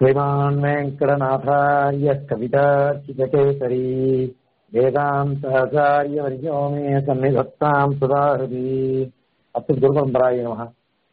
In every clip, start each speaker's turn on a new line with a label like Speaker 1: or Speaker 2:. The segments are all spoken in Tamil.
Speaker 1: श्रीमान् वेङ्कटनाथार्य कविताचितकेसरी वेदान्ताचार्यवर्यो मे सन्निधत्ताम् सुधाहृति अस्तु गुरुपरम्पराय नमः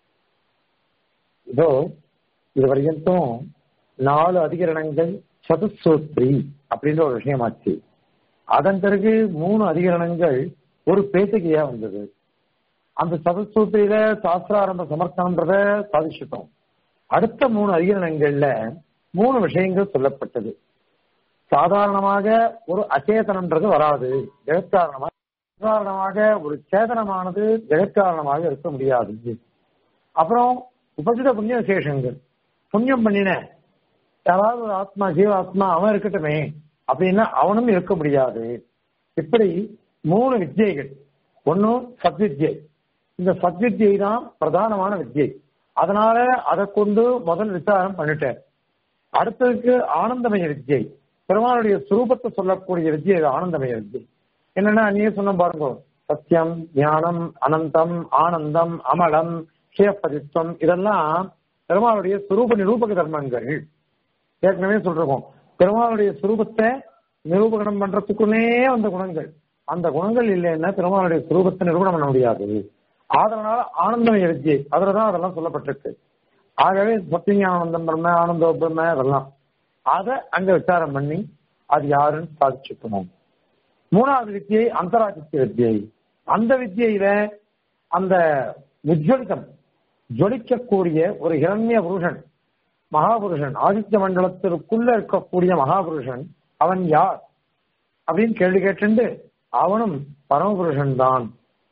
Speaker 1: இதோ இது வரைக்கும் நாலு அதிகரணங்கள் சதுசூத்ரி அப்படின்ற ஒரு விஷயமாச்சு அதன் பிறகு மூணு அதிகரணங்கள் ஒரு பேசிக்கையா வந்தது அந்த சதுசூத்திரியில சாஸ்திராரம்ப சமர்த்தனம்ன்றத சாதிச்சுட்டோம் அடுத்த மூணு அதிகரணங்கள்ல மூணு விஷயங்கள் சொல்லப்பட்டது சாதாரணமாக ஒரு அச்சேதனம்ன்றது வராது ஜெகத்காரணமாக சாதாரணமாக ஒரு சேதனமானது ஜெகத்காரணமாக இருக்க முடியாது அப்புறம் உபசித புண்ணிய விசேஷங்கள் புண்ணியம் பண்ணின யாராவது ஒரு ஆத்மா ஜீவாத்மா அவன் இருக்கட்டுமே அப்படின்னா அவனும் இருக்க முடியாது இப்படி மூணு வித்தியைகள் ஒன்னும் சத்வித்யை இந்த சத்வித்யை தான் பிரதானமான வித்தியை அதனால அதை கொண்டு முதல் விசாரம் பண்ணிட்டேன் அடுத்ததுக்கு ஆனந்தமய வித்தியை பெருமானுடைய சுரூபத்தை சொல்லக்கூடிய வித்தியை ஆனந்தமய வித்தியை என்னன்னா நீயே சொன்ன பாருங்க சத்தியம் ஞானம் அனந்தம் ஆனந்தம் அமலம் க்ஷேப்பதித்வம் இதெல்லாம் பெருமாளுடைய சுரூப நிரூபக தர்மங்கள் ஏற்கனவே சொல்றோம் பெருமாளுடைய சுரூபத்தை நிரூபகணம் பண்றதுக்குள்ளே வந்த குணங்கள் அந்த குணங்கள் இல்லைன்னா பெருமாளுடைய சுரூபத்தை நிரூபணம் பண்ண முடியாது அதனால ஆனந்தமய வித்தியை அதுலதான் அதெல்லாம் சொல்லப்பட்டிருக்கு ஆகவே சத்தியானந்தம் பிரம்ம ஆனந்த பிரம்ம அதெல்லாம் அதை அங்க விசாரம் பண்ணி அது யாருன்னு சாதிச்சுக்கணும் மூணாவது வித்தியை அந்தராதித்ய வித்தியை அந்த வித்தியில அந்த உஜ்வலிதம் ஜொலிக்கக்கூடிய ஒரு இரண்ய புருஷன் மகாபுருஷன் ஆதித்ய மண்டலத்திற்குள்ள இருக்கக்கூடிய மகாபுருஷன் அவன் யார் அப்படின்னு கேள்வி கேட்டு அவனும் பரமபுருஷன் தான்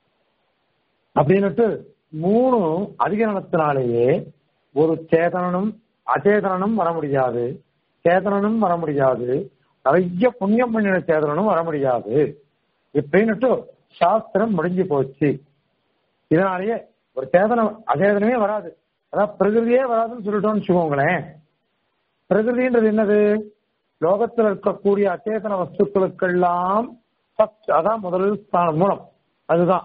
Speaker 1: அப்படின்னுட்டு மூணு அதிகரணத்தினாலேயே ஒரு சேதனனும் அச்சேதனனும் வர முடியாது சேதனனும் வர முடியாது நிறைய புண்ணியம் பண்ணின சேதனனும் வர முடியாது இப்படின்னுட்டு சாஸ்திரம் முடிஞ்சு போச்சு இதனாலேயே ஒரு சேதனம் அச்சேதனமே வராது அதான் பிரகிருதியே வராதுன்னு சொல்லிட்டோம்னு வச்சுக்கோங்களேன் பிரகிருதின்றது என்னது லோகத்தில் இருக்கக்கூடிய அச்சேதன வஸ்துக்களுக்கெல்லாம் சத் அதான் முதல் ஸ்தானம் மூலம் அதுதான்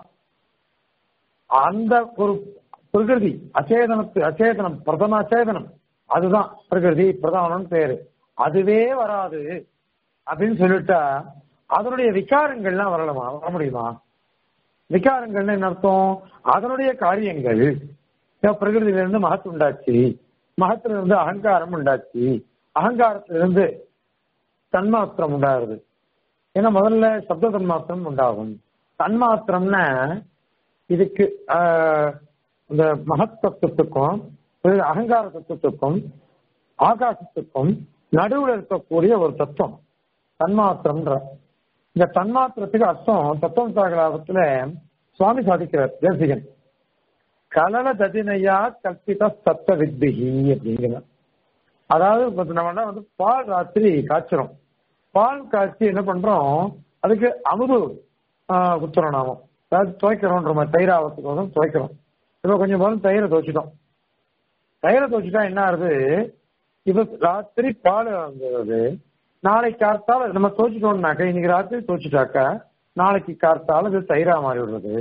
Speaker 1: அந்த ஒரு பிரகிருதி அச்சேதனத்து அச்சேதனம் பிரதம அச்சேதனம் அதுதான் பிரகிருதி பிரதானம் பேரு அதுவே வராது அப்படின்னு சொல்லிட்டா அதனுடைய விகாரங்கள்லாம் வரலாமா வர முடியுமா விகாரங்கள்னு என்ன அர்த்தம் அதனுடைய காரியங்கள் பிரகிருதியிலிருந்து மகத்து உண்டாச்சு மகத்திலிருந்து அகங்காரம் உண்டாச்சு அகங்காரத்திலிருந்து தன்மாத்திரம் உண்டாகுது ஏன்னா முதல்ல சப்த தன்மாத்திரம் உண்டாகும் தன்மாத்திரம்னா இதுக்கு இந்த மகத் தத்துவத்துக்கும் அகங்கார தத்துவத்துக்கும் ஆகாசத்துக்கும் நடுவில் இருக்கக்கூடிய ஒரு தத்துவம் தன்மாத்திரம்ன்ற இந்த தன்மாத்திரத்துக்கு அர்த்தம் தத்துவம் சாகலாபத்துல சுவாமி சாதிக்கிறார் தேசிகன் கலல ததினையா கல்பித சத்த வித்பிகி அப்படிங்கிறார் அதாவது நம்ம வந்து பால் ராத்திரி காய்ச்சிரும் பால் காய்ச்சி என்ன பண்றோம் அதுக்கு அமுது குத்துறோம் நாம அதாவது துவைக்கிறோன்ற மாதிரி தயிர் ஆகிறதுக்கு துவைக்கிறோம் இப்போ கொஞ்சம் போதும் தயிரை துவைச்சிட்டோம் தயிரை துவைச்சிட்டா என்ன ஆகுது இப்ப ராத்திரி பால் வாங்குறது நாளைக்கு கார்த்தால நம்ம துவைச்சிட்டோம்னாக்க இன்னைக்கு ராத்திரி துவைச்சிட்டாக்கா நாளைக்கு கார்த்தால அது தயிரா மாறி விடுறது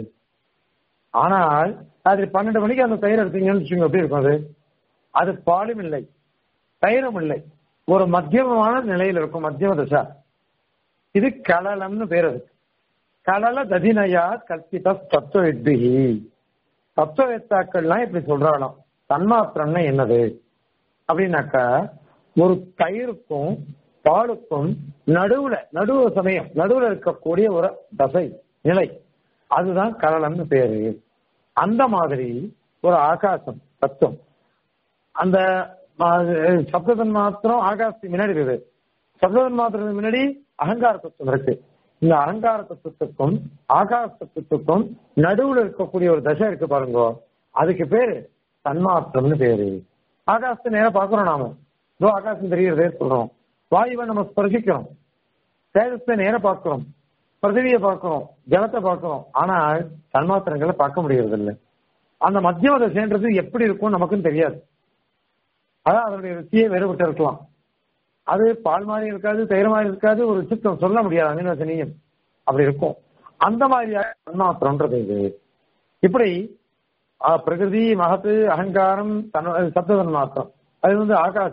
Speaker 1: ஆனால் அது பன்னெண்டு மணிக்கு அந்த தயிர் எடுத்தீங்கன்னு வச்சுங்க எப்படி இருக்கும் அது அது பாலும் இல்லை தயிரும் இல்லை ஒரு மத்தியமமான நிலையில் இருக்கும் மத்தியம தசா இது கலலம்னு பேர் அது கலல ததினயா கல்பித தத்துவ வித்பிகி தத்துவவேத்தாக்கள்லாம் இப்படி சொல்றாலும் தன்மாத்திரம்னா என்னது அப்படின்னாக்கா ஒரு தயிருக்கும் பாலுக்கும் நடுவுல நடுவு சமயம் நடுவுல இருக்கக்கூடிய ஒரு தசை நிலை அதுதான் கலலம்னு பேரு அந்த மாதிரி ஒரு ஆகாசம் தத்துவம் அந்த சப்ததன் மாத்திரம் ஆகாசத்துக்கு முன்னாடி இருக்குது சப்ததன் மாத்திரத்துக்கு முன்னாடி அகங்கார தத்துவம் இருக்கு இந்த அகங்கார தத்துவத்துக்கும் ஆகாச தத்துவத்துக்கும் நடுவுல இருக்கக்கூடிய ஒரு தசை இருக்கு பாருங்க அதுக்கு பேரு தன்மாத்திரம்னு பேரு ஆகாசத்தை நேரம் பாக்குறோம் நாம இதோ ஆகாசம் தெரிகிறதே சொல்றோம் வாயுவை நம்ம ஸ்பர்சிக்கிறோம் தேஜத்தை நேரம் பார்க்கிறோம் பிரதிவியை பார்க்கிறோம் ஜலத்தை பார்க்கிறோம் ஆனால் தன்மாத்திரங்களை பார்க்க முடியறது இல்லை அந்த மத்தியம தசைன்றது எப்படி இருக்கும் நமக்கும் தெரியாது அதான் அதனுடைய ருச்சியை வேறுபட்டு இருக்கலாம் அது பால் மாதிரி இருக்காது தயிர் மாதிரி இருக்காது ஒரு சித்தம் சொல்ல முடியாது அமினசனியம் அப்படி இருக்கும் அந்த மாதிரியாக தன்மாத்திரம்ன்றது இது இப்படி பிரகிருதி மகத்து அகங்காரம் தன் சப்த தன்மாத்திரம் அது வந்து ஆகாசம்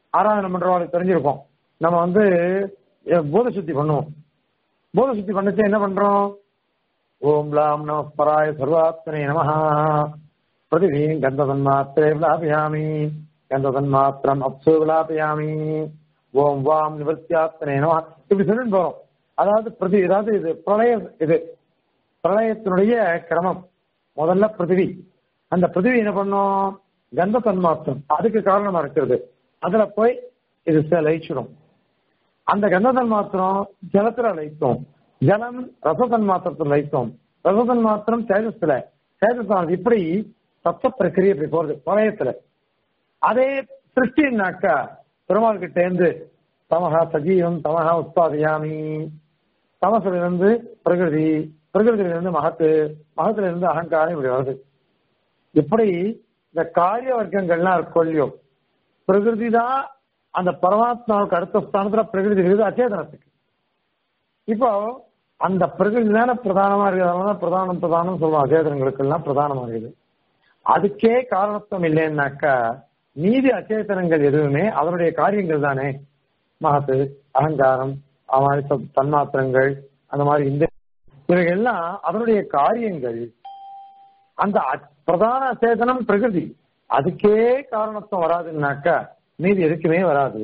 Speaker 1: ஆராதனை பண்றவங்களுக்கு தெரிஞ்சிருக்கும் நம்ம வந்து அஹ், பூத சுத்தி பண்ணுவோம் பூத சுத்தி பண்ணுச்சு என்ன பண்றோம் ஓம் லாம் நம பராய சர்வாத்மனே நம பிரதிவீம் கந்த தன்மாத்திரே விலாபயாமி கந்த தன்மாத்திரம் அப்சு விலாபயாமி ஓம் வாம் நிவர்த்தியாத்மனே நம இப்படி சொல்லிட்டு போறோம் அதாவது பிரதி அதாவது இது பிரளய இது பிரளயத்தினுடைய கிரமம் முதல்ல பிருத்திவி அந்த பிருத்திவி என்ன பண்ணும் கந்த தன்மாத்திரம் அதுக்கு காரணமா இருக்கிறது அதுல போய் இது ச- லயிச்சிடும் அந்த கந்த தன்மாத்திரம் ஜலத்துல லயிக்கும் ஜலம் ரச தன்மாத்திரத்தில் லயிக்கும் ரச தன்மாத்திரம் தேஜஸ்ல தேஜஸ் இப்படி சத்த பிரக்கிரியை இப்படி போறது பிரளயத்துல அதே சிருஷ்டினாக்கா பெருமாள் கிட்ட இருந்து தமஹா சஜீவம் தமஹா உத்பாதியாமி தமசிலிருந்து பிரகிருதி பிரகிருதியிலிருந்து மகத்து மகத்துல இருந்து அகங்காரம் இப்படி வருது இப்படி இந்த காரிய வர்க்கங்கள்லாம் இருக்கும் இல்லையோ பிரகிருதி தான் அந்த பரமாத்மாவுக்கு அடுத்த ஸ்தானத்துல பிரகிருதி இருக்குது அச்சேதனத்துக்கு இப்போ அந்த பிரகிருதி தானே பிரதானமா இருக்கிறதுனால பிரதானம் பிரதானம் சொல்லுவோம் அச்சேதனங்களுக்கு எல்லாம் பிரதானமா இருக்குது அதுக்கே காரணத்துவம் இல்லைன்னாக்கா மீதி அச்சேதனங்கள் எதுவுமே அதனுடைய காரியங்கள் தானே மகத்து அகங்காரம் அது மாதிரி சத்- தன்மாத்திரங்கள் அந்த மாதிரி இந்த இவைகள் எல்லாம் அதனுடைய காரியங்கள் அந்த அ- பிரதான சேதனம் பிரகிருதி அதுக்கே காரணத்துவம் வராதுன்னாக்கா மீதி எதுக்குமே வராது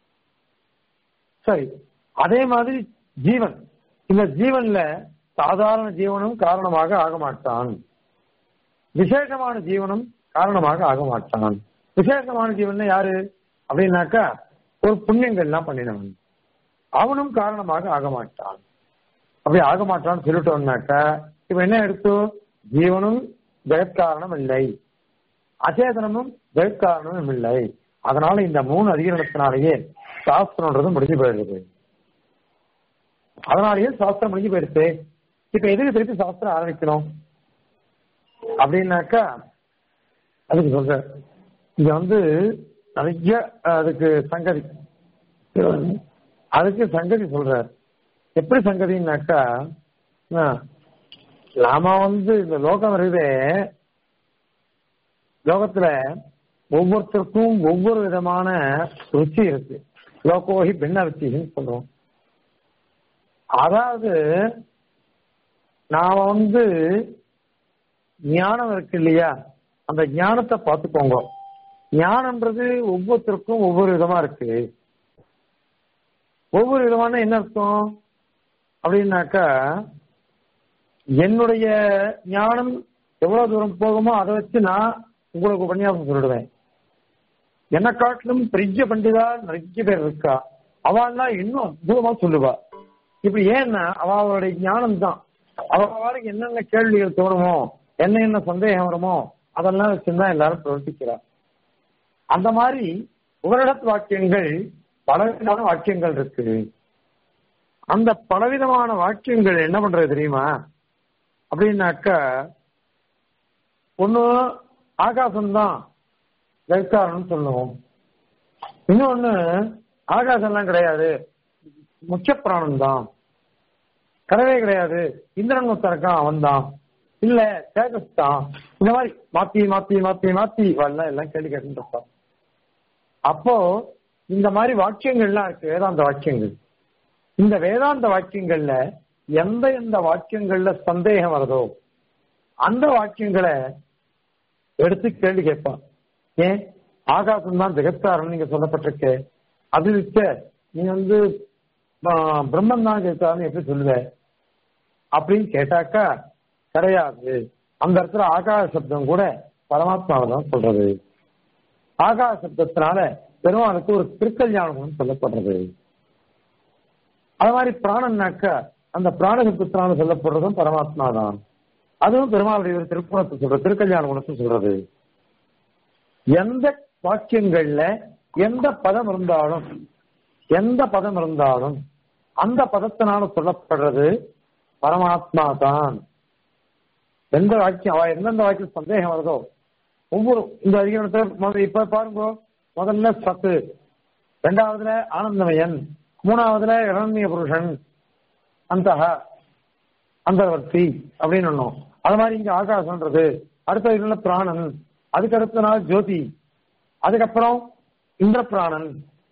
Speaker 1: சரி அதே மாதிரி ஜீவன் இந்த ஜீவன்ல சாதாரண ஜீவனும் காரணமாக ஆக மாட்டான் விசேஷமான ஜீவனும் காரணமாக ஆக மாட்டான் விசேஷமான ஜீவன் யாரு அப்படின்னாக்கா ஒரு புண்ணியங்கள்லாம் பண்ணினவன் அவனும் காரணமாக ஆக மாட்டான் அப்படி ஆக மாட்டான்னு சொல்லிட்டோம்னாக்கா இப்ப என்ன எடுத்து ஜீவனும் ஜெகத்காரணம் இல்லை அச்சேதனமும் ஜெகத்காரணமும் இல்லை அதனால இந்த மூணு அதிகரணத்தினாலேயே சாஸ்திரம்ன்றது முடிஞ்சு போயிடுது அதனாலேயே சாஸ்திரம் முடிஞ்சு போயிடுச்சு இப்ப எதுக்கு திருப்பி சாஸ்திரம் ஆரம்பிக்கணும் அப்படின்னாக்கா அதுக்கு சொல்ற இது வந்து நிறைய அதுக்கு சங்கதி அதுக்கு சங்கதி சொல்றார் எப்படி சங்கதின்னாக்கா ஆ, நாம வந்து இந்த லோகம் இருக்குதே லோகத்துல ஒவ்வொருத்தருக்கும் ஒவ்வொரு விதமான ருச்சி இருக்கு லோகோஹி பின்ன ருச்சின்னு சொல்றோம் அதாவது நாம வந்து ஞானம் இருக்கு இல்லையா அந்த ஞானத்தை பார்த்துக்கோங்க ஞானம்ன்றது ஒவ்வொருத்தருக்கும் ஒவ்வொரு விதமா இருக்கு ஒவ்வொரு விதமான என்ன அர்த்தம் அப்படின்னாக்கா என்னுடைய ஞானம் எவ்வளவு தூரம் போகுமோ அதை வச்சு நான் உங்களுக்கு உபன்யாசம் சொல்லிடுவேன் என்ன காட்டிலும் பெரிய பண்டிதா நிறைய பேர் இருக்கா அவள்லாம் இன்னும் அற்புதமா சொல்லுவா இப்படி ஏன்னா அவ அவளுடைய ஞானம் தான் அவளுக்கு என்னென்ன கேள்விகள் தோணுமோ என்ன என்ன சந்தேகம் வருமோ அதெல்லாம் வச்சுதான் எல்லாரும் பிரவர்த்திக்கிறா அந்த மாதிரி உபரிடத் வாக்கியங்கள் பலவிதமான வாக்கியங்கள் இருக்கு அந்த பலவிதமான வாக்கியங்கள் என்ன பண்றது தெரியுமா அப்படின்னாக்கா ஒண்ணு ஆகாசம்தான் ஜெயக்காரன் சொல்லுவோம் இன்னொன்னு ஆகாசம்லாம் கிடையாது முக்கிய பிராணம் தான் கிடையவே கிடையாது இந்திரன் ஒருத்தன் இருக்கான் அவன் தான் இல்ல தேஜஸ் தான் இந்த மாதிரி மாத்தி மாத்தி மாத்தி மாத்தி வரலாம் எல்லாம் கேள்வி கேட்டுட்டு இருப்பான் அப்போ இந்த மாதிரி வாக்கியங்கள்லாம் இருக்கு வேதாந்த வாக்கியங்கள் இந்த வேதாந்த வாக்கியங்கள்ல எந்த எந்த வாக்கியங்கள்ல சந்தேகம் வருதோ அந்த வாக்கியங்களை எடுத்து கேள்வி கேட்பான் ஏன் ஆகாசம் தான் ஜெகத்காரன் நீங்க சொல்லப்பட்டிருக்கு அது இருக்க நீ வந்து ஆ, பிரம்மன் தான் ஜெகத்காரன் எப்படி சொல்லுவ அப்படின்னு கேட்டாக்கா கிடையாது அந்த இடத்துல ஆகாச சப்தம் கூட பரமாத்மாவை தான் சொல்றது ஆகாச சப்தத்தினால பெருமாளுக்கு ஒரு திருக்கல்யாணம் சொல்லப்படுறது அது மாதிரி பிராணன்னாக்கா அந்த பிராண சப்தத்தினால சொல்லப்படுறதும் பரமாத்மா தான் அதுவும் பெருமாளுடைய ஒரு திருக்குணத்தை சொல்றது திருக்கல்யாண குணத்தை சொல்றது எந்த வாக்கியங்கள்ல எந்த பதம் இருந்தாலும் எந்த பதம் இருந்தாலும் அந்த பதத்தினால சொல்லப்படுறது பரமாத்மா தான் எந்த வாக்கியம் அவ எந்தெந்த வாக்கியம் சந்தேகம் வருதோ ஒவ்வொரு இந்த அதிகாரத்தை முதல்ல இப்ப பாருங்க முதல்ல சத்து ரெண்டாவதுல ஆனந்தமயன் மூணாவதுல இரண்ய புருஷன் அந்த அந்தவர்த்தி அப்படின்னு ஒண்ணும் அது மாதிரி இங்க ஆகாசம்ன்றது அடுத்த இதுல பிராணன் அதுக்கு அடுத்த நாள் ஜோதி அதுக்கப்புறம் இந்திர பிராணன்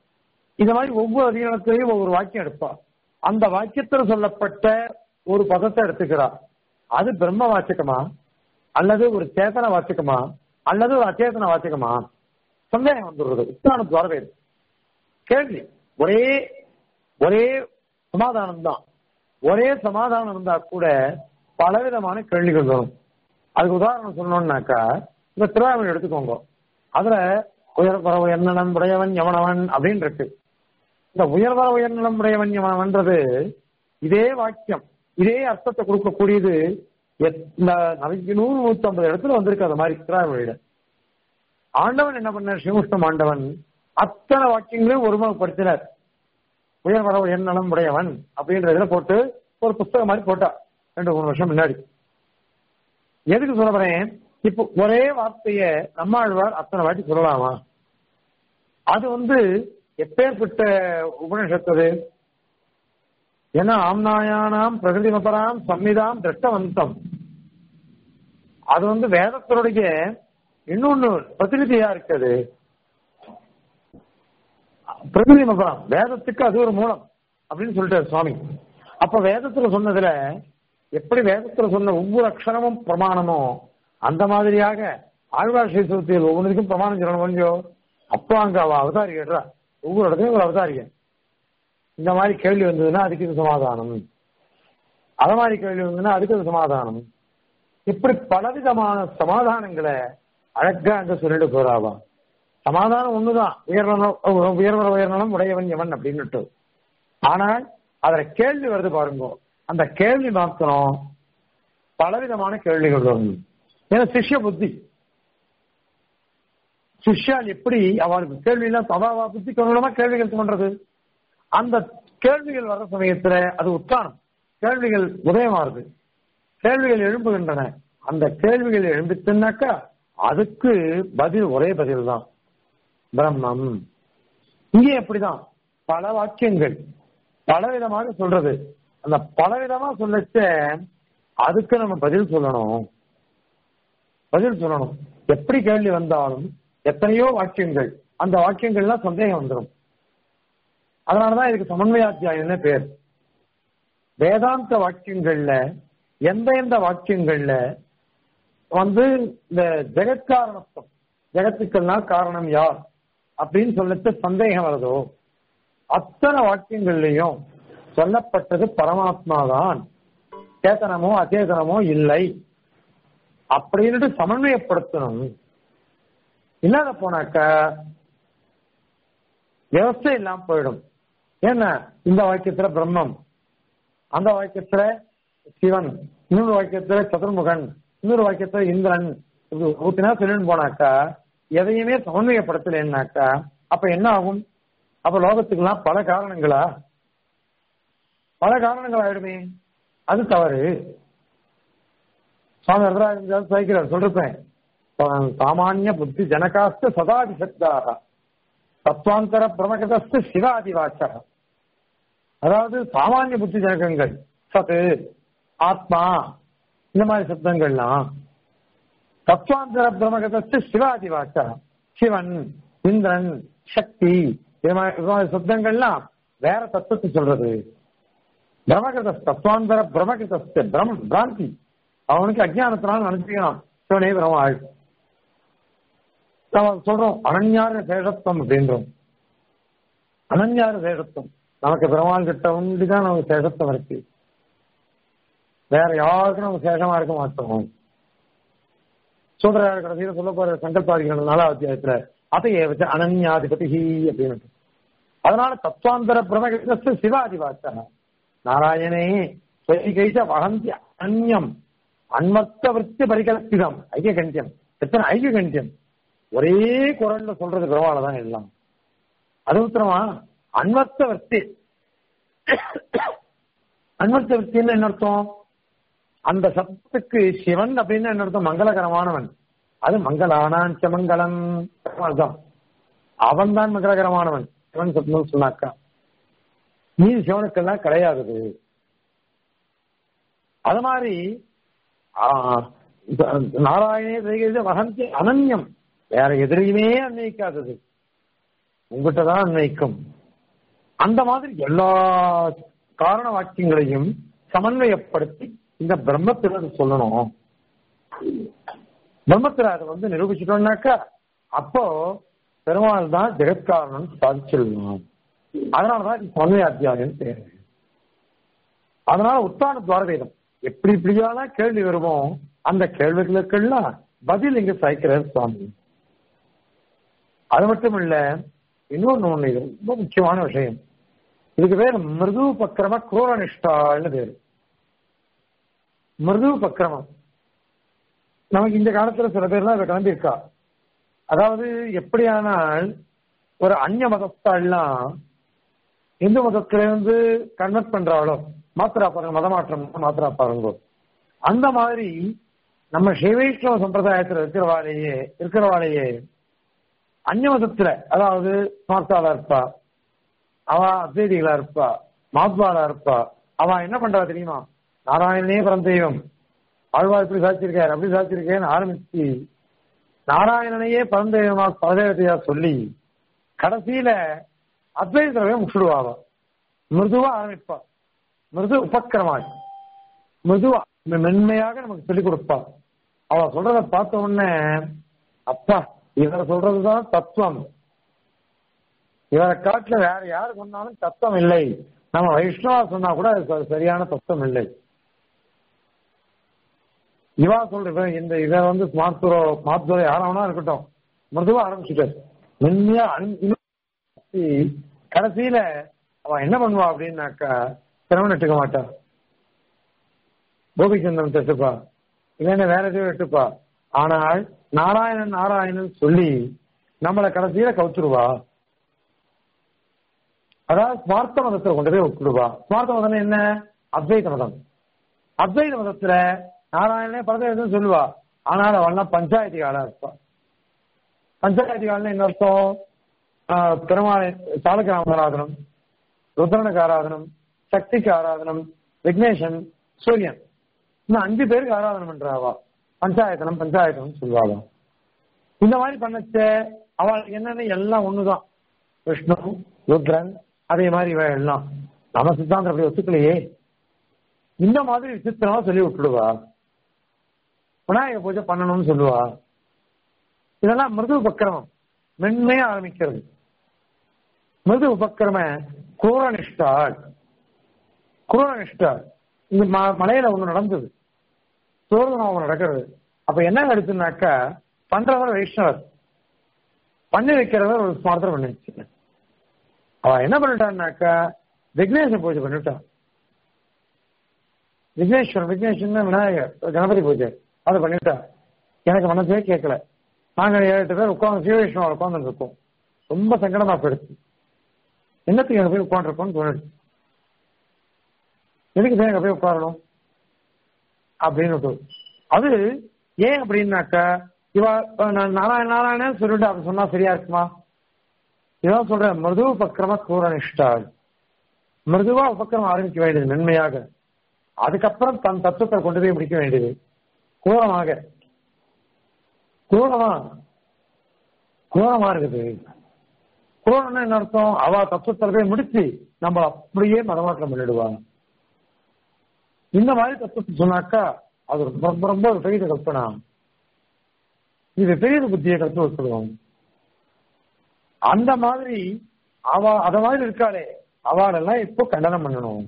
Speaker 1: இந்த மாதிரி ஒவ்வொரு அதிகாரத்திலையும் ஒவ்வொரு வாக்கியம் எடுப்பா அந்த வாக்கியத்தில் சொல்லப்பட்ட ஒரு பதத்தை எடுத்துக்கிறார் அது பிரம்ம வாச்சகமா அல்லது ஒரு சேதன வாச்சகமா அல்லது ஒரு அச்சேதன வாச்சகமா சந்தேகம் வந்துடுறது உத்தான துவாரவேது கேள்வி ஒரே ஒரே சமாதானம் தான் ஒரே சமாதானம் இருந்தா கூட பலவிதமான கேள்விகள் வரும் அதுக்கு உதாரணம் சொல்லணும்னாக்கா இந்த திருவாரூர் எடுத்துக்கோங்க அதுல உயர்வர உயர்நலம் உடையவன் எவனவன் அப்படின்னு இருக்கு இந்த உயர்வர உயர்நலம் உடையவன் எவனவன்றது இதே வாக்கியம் இதே அர்த்தத்தை கொடுக்கக்கூடியது எத்- இந்த நிறைய நூறு நூத்தி ஐம்பது இடத்துல வந்திருக்கு அது மாதிரி திருவாரூரில் ஆண்டவன் என்ன பண்ணார் ஸ்ரீமுஷ்ணம் ஆண்டவன் அத்தனை வாக்கியங்களையும் ஒருமுகப்படுத்தினார் உயர்வர உயர்நலம் உடையவன் அப்படின்றதுல போட்டு ஒரு புஸ்தகம் மாதிரி போட்டா ரெண்டு மூணு வருஷம் முன்னாடி எதுக்கு சொல்ல போறேன் இப்போ ஒரே வார்த்தைய நம்மாழ்வார் அத்தனை வாட்டி சொல்லலாமா அது வந்து எப்பேற்பட்ட உபனிஷத்து அது ஏன்னா ஆம்நாயானாம் பிரகிருதி மபராம் சம்மிதாம் திருஷ்டவந்தம் அது வந்து வேதத்தினுடைய இன்னொன்னு பிரதிநிதியா இருக்குது பிரகிருதி மபராம் வேதத்துக்கு அது ஒரு மூலம் அப்படின்னு சொல்லிட்டாரு சுவாமி அப்ப வேதத்துல சொன்னதுல எப்படி வேதத்துல சொன்ன ஒவ்வொரு அக்ஷரமும் பிரமாணமோ அந்த மாதிரியாக ஆழ்வார் ஸ்ரீசுவத்தில் ஒவ்வொன்றுக்கும் பிரமாணம் சொல்லணும் கொஞ்சம் அப்போ அங்க அவ அவதாரிகா ஒவ்வொரு இடத்துலயும் ஒரு அவதாரிகை இந்த மாதிரி கேள்வி வந்ததுன்னா அதுக்கு இது சமாதானம் அத மாதிரி கேள்வி வந்ததுன்னா அதுக்கு இது சமாதானம் இப்படி பலவிதமான சமாதானங்களை அழகா அங்க சொல்லிட்டு போறாவா சமாதானம் ஒண்ணுதான் உயர்வனம் உயர்வர உயர்நலம் உடையவன் எவன் அப்படின்னுட்டு ஆனால் அதுல கேள்வி வருது பாருங்க அந்த கேள்வி மாத்திரம் பலவிதமான கேள்விகள் வரும் ஏன்னா சிஷ்ய புத்தி சிஷ்யால் எப்படி அவளுக்கு கேள்வி எல்லாம் சபாவா புத்தி கொள்ளமா கேள்விகள் பண்றது அந்த கேள்விகள் வர்ற சமயத்துல அது உத்தானம் கேள்விகள் உதயமாறுது கேள்விகள் எழும்புகின்றன அந்த கேள்விகள் எழும்பிச்சுன்னாக்கா அதுக்கு பதில் ஒரே பதில் தான் பிரம்மம் இங்கே அப்படிதான் பல வாக்கியங்கள் பலவிதமாக சொல்றது அந்த பலவிதமா சொல்லச்ச அதுக்கு நம்ம பதில் சொல்லணும் பதில் சொல்லணும் எப்படி கேள்வி வந்தாலும் எத்தனையோ வாக்கியங்கள் அந்த வாக்கியங்கள்லாம் சந்தேகம் வந்துடும் அதனாலதான் இதுக்கு சமன்வயாத்தியாயம்னு பேர் வேதாந்த வாக்கியங்கள்ல எந்த எந்த வாக்கியங்கள்ல வந்து இந்த ஜெகத்காரணத்துவம் ஜெகத்துக்கெல்லாம் காரணம் யார் அப்படின்னு சொல்லிட்டு சந்தேகம் வருதோ அத்தனை வாக்கியங்கள்லயும் சொல்லப்பட்டது பரமாத்மா தான் சேதனமோ அச்சேதனமோ இல்லை அப்படின்னுட்டு சமன்வயப்படுத்தணும் இல்லாத போனாக்கா விவசாய இல்லாம போயிடும் ஏன்னா இந்த வாக்கியத்துல பிரம்மம் அந்த வாக்கியத்துல சிவன் இன்னொரு வாக்கியத்துல சதுர்முகன் இன்னொரு வாக்கியத்துல இந்திரன் இது ஊத்தினா சொல்லின்னு போனாக்கா எதையுமே சமன்வயப்படுத்தலைன்னாக்கா அப்ப என்ன ஆகும் அப்ப லோகத்துக்கெல்லாம் பல காரணங்களா பல காரணங்கள் ஆயிடுமே அது தவறு சுவாமி வரதராஜன் சைக்கிறார் சொல்றேன் சாமானிய புத்தி ஜனகாஸ்து சதாதிசக்தாக தத்வாந்தர பிரமகதஸ்து சிவாதிவாச்சக அதாவது சாமானிய புத்தி ஜனகங்கள் சத்து ஆத்மா இந்த மாதிரி சப்தங்கள்லாம் தத்வாந்தர பிரமகதஸ்து சிவாதிவாச்சக சிவன் இந்திரன் சக்தி இது மாதிரி இது மாதிரி சப்தங்கள்லாம் வேற தத்துவத்தை சொல்றது பிரமகிருத தத்துவாந்தர பிரமகிருத பிரம் பிராந்தி அவனுக்கு அஜ்ஞானத்தினால நினைச்சுக்கிறான் சிவனே பிரமாள் நம்ம சொல்றோம் அனன்யார சேஷத்துவம் அப்படின்றோம் அனன்யார சேஷத்துவம் நமக்கு பெருமாள் கிட்ட உண்டுதான் நமக்கு சேஷத்துவம் இருக்கு வேற யாருக்கும் நம்ம சேஷமா இருக்க மாட்டோம் சூதராய கடைசியில் சொல்ல போற சங்கல்பாதிகள் நாலாவது அத்தியாயத்துல அதையே வச்சு அனன்யாதிபதி அப்படின்னு அதனால தத்துவாந்தர பிரமகிருஷ்ண சிவாதிபாச்சா நாராயணே ஸ்வீகைச்ச வகந்தி அந்யம் அன்மத்த விற்பி பரிகல்பிதம் ஐக்கியகண்டியம் எத்தனை ஐக்கியகண்டியம் ஒரே குரல்ல சொல்றது பெருமாள தான் எல்லாம் அது உத்தரமா அன்வர்த்த விற்பி அன்வர்த்த விற்பின்னு என்ன அர்த்தம் அந்த சப்தத்துக்கு சிவன் அப்படின்னு என்ன அர்த்தம் மங்களகரமானவன் அது மங்களானாஞ்ச மங்களம் அர்த்தம் அவன் தான் மங்களகரமானவன் சிவன் சப்தம் சொன்னாக்கா நீ சிவனுக்கெல்லாம் கிடையாது அது மாதிரி நாராயணே செய்கிறது வகந்தி அனன்யம் வேற எதிரையுமே அன்வைக்காதது உங்ககிட்ட தான் அன்வைக்கும் அந்த மாதிரி எல்லா காரண வாக்கியங்களையும் சமன்வயப்படுத்தி இந்த பிரம்மத்துல அது சொல்லணும் பிரம்மத்துல அதை வந்து நிரூபிச்சிட்டோம்னாக்கா அப்போ பெருமாள் தான் ஜெகத்காரணம் சாதிச்சிடலாம் அதனாலதான் இது சமன்வய அத்தியாயம் பேரு அதனால உத்தான துவாரவேதம் எப்படி இப்படியான கேள்வி வருமோ அந்த கேள்விகளுக்கெல்லாம் பதில் இங்க சாய்க்கிறார் சுவாமி அது மட்டும் இல்ல இன்னொன்னு ஒண்ணு இது ரொம்ப முக்கியமான விஷயம் இதுக்கு பேர் மிருது பக்கிரம குரோரனிஷ்டான்னு பேரு மிருது பக்கிரமம் நமக்கு இந்த காலத்துல சில பேர்லாம் இதை கிளம்பியிருக்கா அதாவது எப்படியானால் ஒரு அந்நிய மதத்தாள்லாம் இந்து மதத்துல இருந்து கன்வெர்ட் பண்றாளோ மாத்திரா பாருங்க மதமாற்றம் மாத்திரா பாருங்க அந்த மாதிரி நம்ம சைவைஷ்ணவ சம்பிரதாயத்துல இருக்கிறவாளையே இருக்கிறவாளையே அந்நிய மதத்துல அதாவது ஸ்மார்த்தாளா இருப்பா அவ அத்வைதிகளா இருப்பா மாத்வாளா இருப்பா அவ என்ன பண்றா தெரியுமா நாராயணனே பரந்தெய்வம் ஆழ்வார் இப்படி சாதிச்சிருக்காரு அப்படி சாதிச்சிருக்கேன்னு ஆரம்பிச்சு நாராயணனையே பரந்தெய்வமா பரதேவதையா சொல்லி கடைசியில அத்வைதவே முட்டுடுவாவ மிருதுவா ஆரம்பிப்பா மிருது உபக்கிரமாய் மிருதுவா மென்மையாக நமக்கு சொல்லிக் கொடுப்பா அவ சொல்றத பார்த்த உடனே அப்பா இவர் சொல்றதுதான் தத்துவம் இவரை காட்டுல வேற யாரு சொன்னாலும் தத்துவம் இல்லை நம்ம வைஷ்ணவா சொன்னா கூட அது சரியான தத்துவம் இல்லை இவா சொல்ற இந்த இத வந்து மாத்துரோ மாத்துரோ யாராவனா இருக்கட்டும் மிருதுவா ஆரம்பிச்சுட்டாரு மென்மையா கடைசியில அவன் என்ன பண்ணுவா அப்படின்னாக்கா திருமணம் எடுத்துக்க மாட்டா கோபிச்சந்திரன் தட்டுப்பா இல்லைன்னா வேற எதுவும் எடுத்துப்பா ஆனால் நாராயணன் நாராயணன் சொல்லி நம்மளை கடைசியில கவுத்துருவா அதாவது ஸ்மார்த்த மதத்துல கொண்டு போய் விட்டுடுவா ஸ்மார்த்த மதம் என்ன அத்வைத மதம் அத்வைத மதத்துல நாராயணனே பரதேவன் சொல்லுவா ஆனால் அவள்லாம் பஞ்சாயத்து ஆளா இருப்பா பஞ்சாயத்து ஆள்னா என்ன அர்த்தம் பெருமாளை சாலக்கிராம ஆராதனம் ருத்ரனுக்கு ஆராதனம் சக்திக்கு ஆராதனம் விக்னேஷன் சூரியன் இன்னும் அஞ்சு பேருக்கு ஆராதனம் பண்றாவா பஞ்சாயத்தனம் பஞ்சாயத்தனம் சொல்லுவாங்க இந்த மாதிரி பண்ணச்ச அவளுக்கு என்னன்னு எல்லாம் ஒண்ணுதான் விஷ்ணு ருத்ரன் அதே மாதிரி இவ எல்லாம் நம்ம சித்தாந்தம் அப்படி ஒத்துக்கலையே இந்த மாதிரி விசித்திரமா சொல்லி விட்டுடுவா விநாயக பூஜை பண்ணணும்னு சொல்லுவா இதெல்லாம் மிருது உபக்கிரமம் மென்மையா ஆரம்பிக்கிறது மிருது உபக்கிரம குரூரனிஷ்டாள் குரூரனிஷ்டாள் இந்த மலையில ஒண்ணு நடந்தது சோர்வனம் நடக்கிறது அப்ப என்ன நடத்துனாக்கா பண்றவர் வைஷ்ணவர் பண்ணி வைக்கிறவர் ஒரு ஸ்மார்த்தம் பண்ணி வச்சு அவன் என்ன பண்ணிட்டான்னாக்கா விக்னேஷ பூஜை பண்ணிட்டான் விக்னேஸ்வரன் விக்னேஸ்வரன் விநாயகர் கணபதி பூஜை அதை பண்ணிட்டா எனக்கு மனசே கேட்கல நாங்க ஏழு எட்டு பேர் உட்காந்து சீவைஷ்ணவ உட்காந்து இருக்கோம் ரொம்ப சங்கடமா போயிடுச்சு என்னத்துக்கு எங்க போய் உட்காந்துருக்கோம்னு தோணுச்சு எதுக்கு போய் எங்க போய் உட்காரணும் அப்படின்னு அது ஏன் அப்படின்னாக்கா இவ நாராயண நாராயணன் சொல்லிட்டு அப்படி சொன்னா சரியா இருக்குமா இதான் சொல்ற மிருது உபக்கிரம கூரனிஷ்டாள் மிருதுவா உபக்கிரமம் ஆரம்பிக்க வேண்டியது மென்மையாக அதுக்கப்புறம் தன் தத்துவத்தை கொண்டு போய் முடிக்க வேண்டியது கூரமாக கூரமா கூரமா இருக்குது கூரம்னா என்ன அர்த்தம் அவ தத்துவத்தை போய் முடிச்சு நம்ம அப்படியே மதமாற்றம் பண்ணிடுவாங்க இந்த மாதிரி தத்துவத்தை சொன்னாக்கா அது ரொம்ப ரொம்ப ஒரு பெரிய கல்பனா இது பெரிய புத்தியை கற்று வச்சுடுவோம் அந்த மாதிரி அவ அத மாதிரி இருக்காளே அவளெல்லாம் இப்போ கண்டனம் பண்ணணும்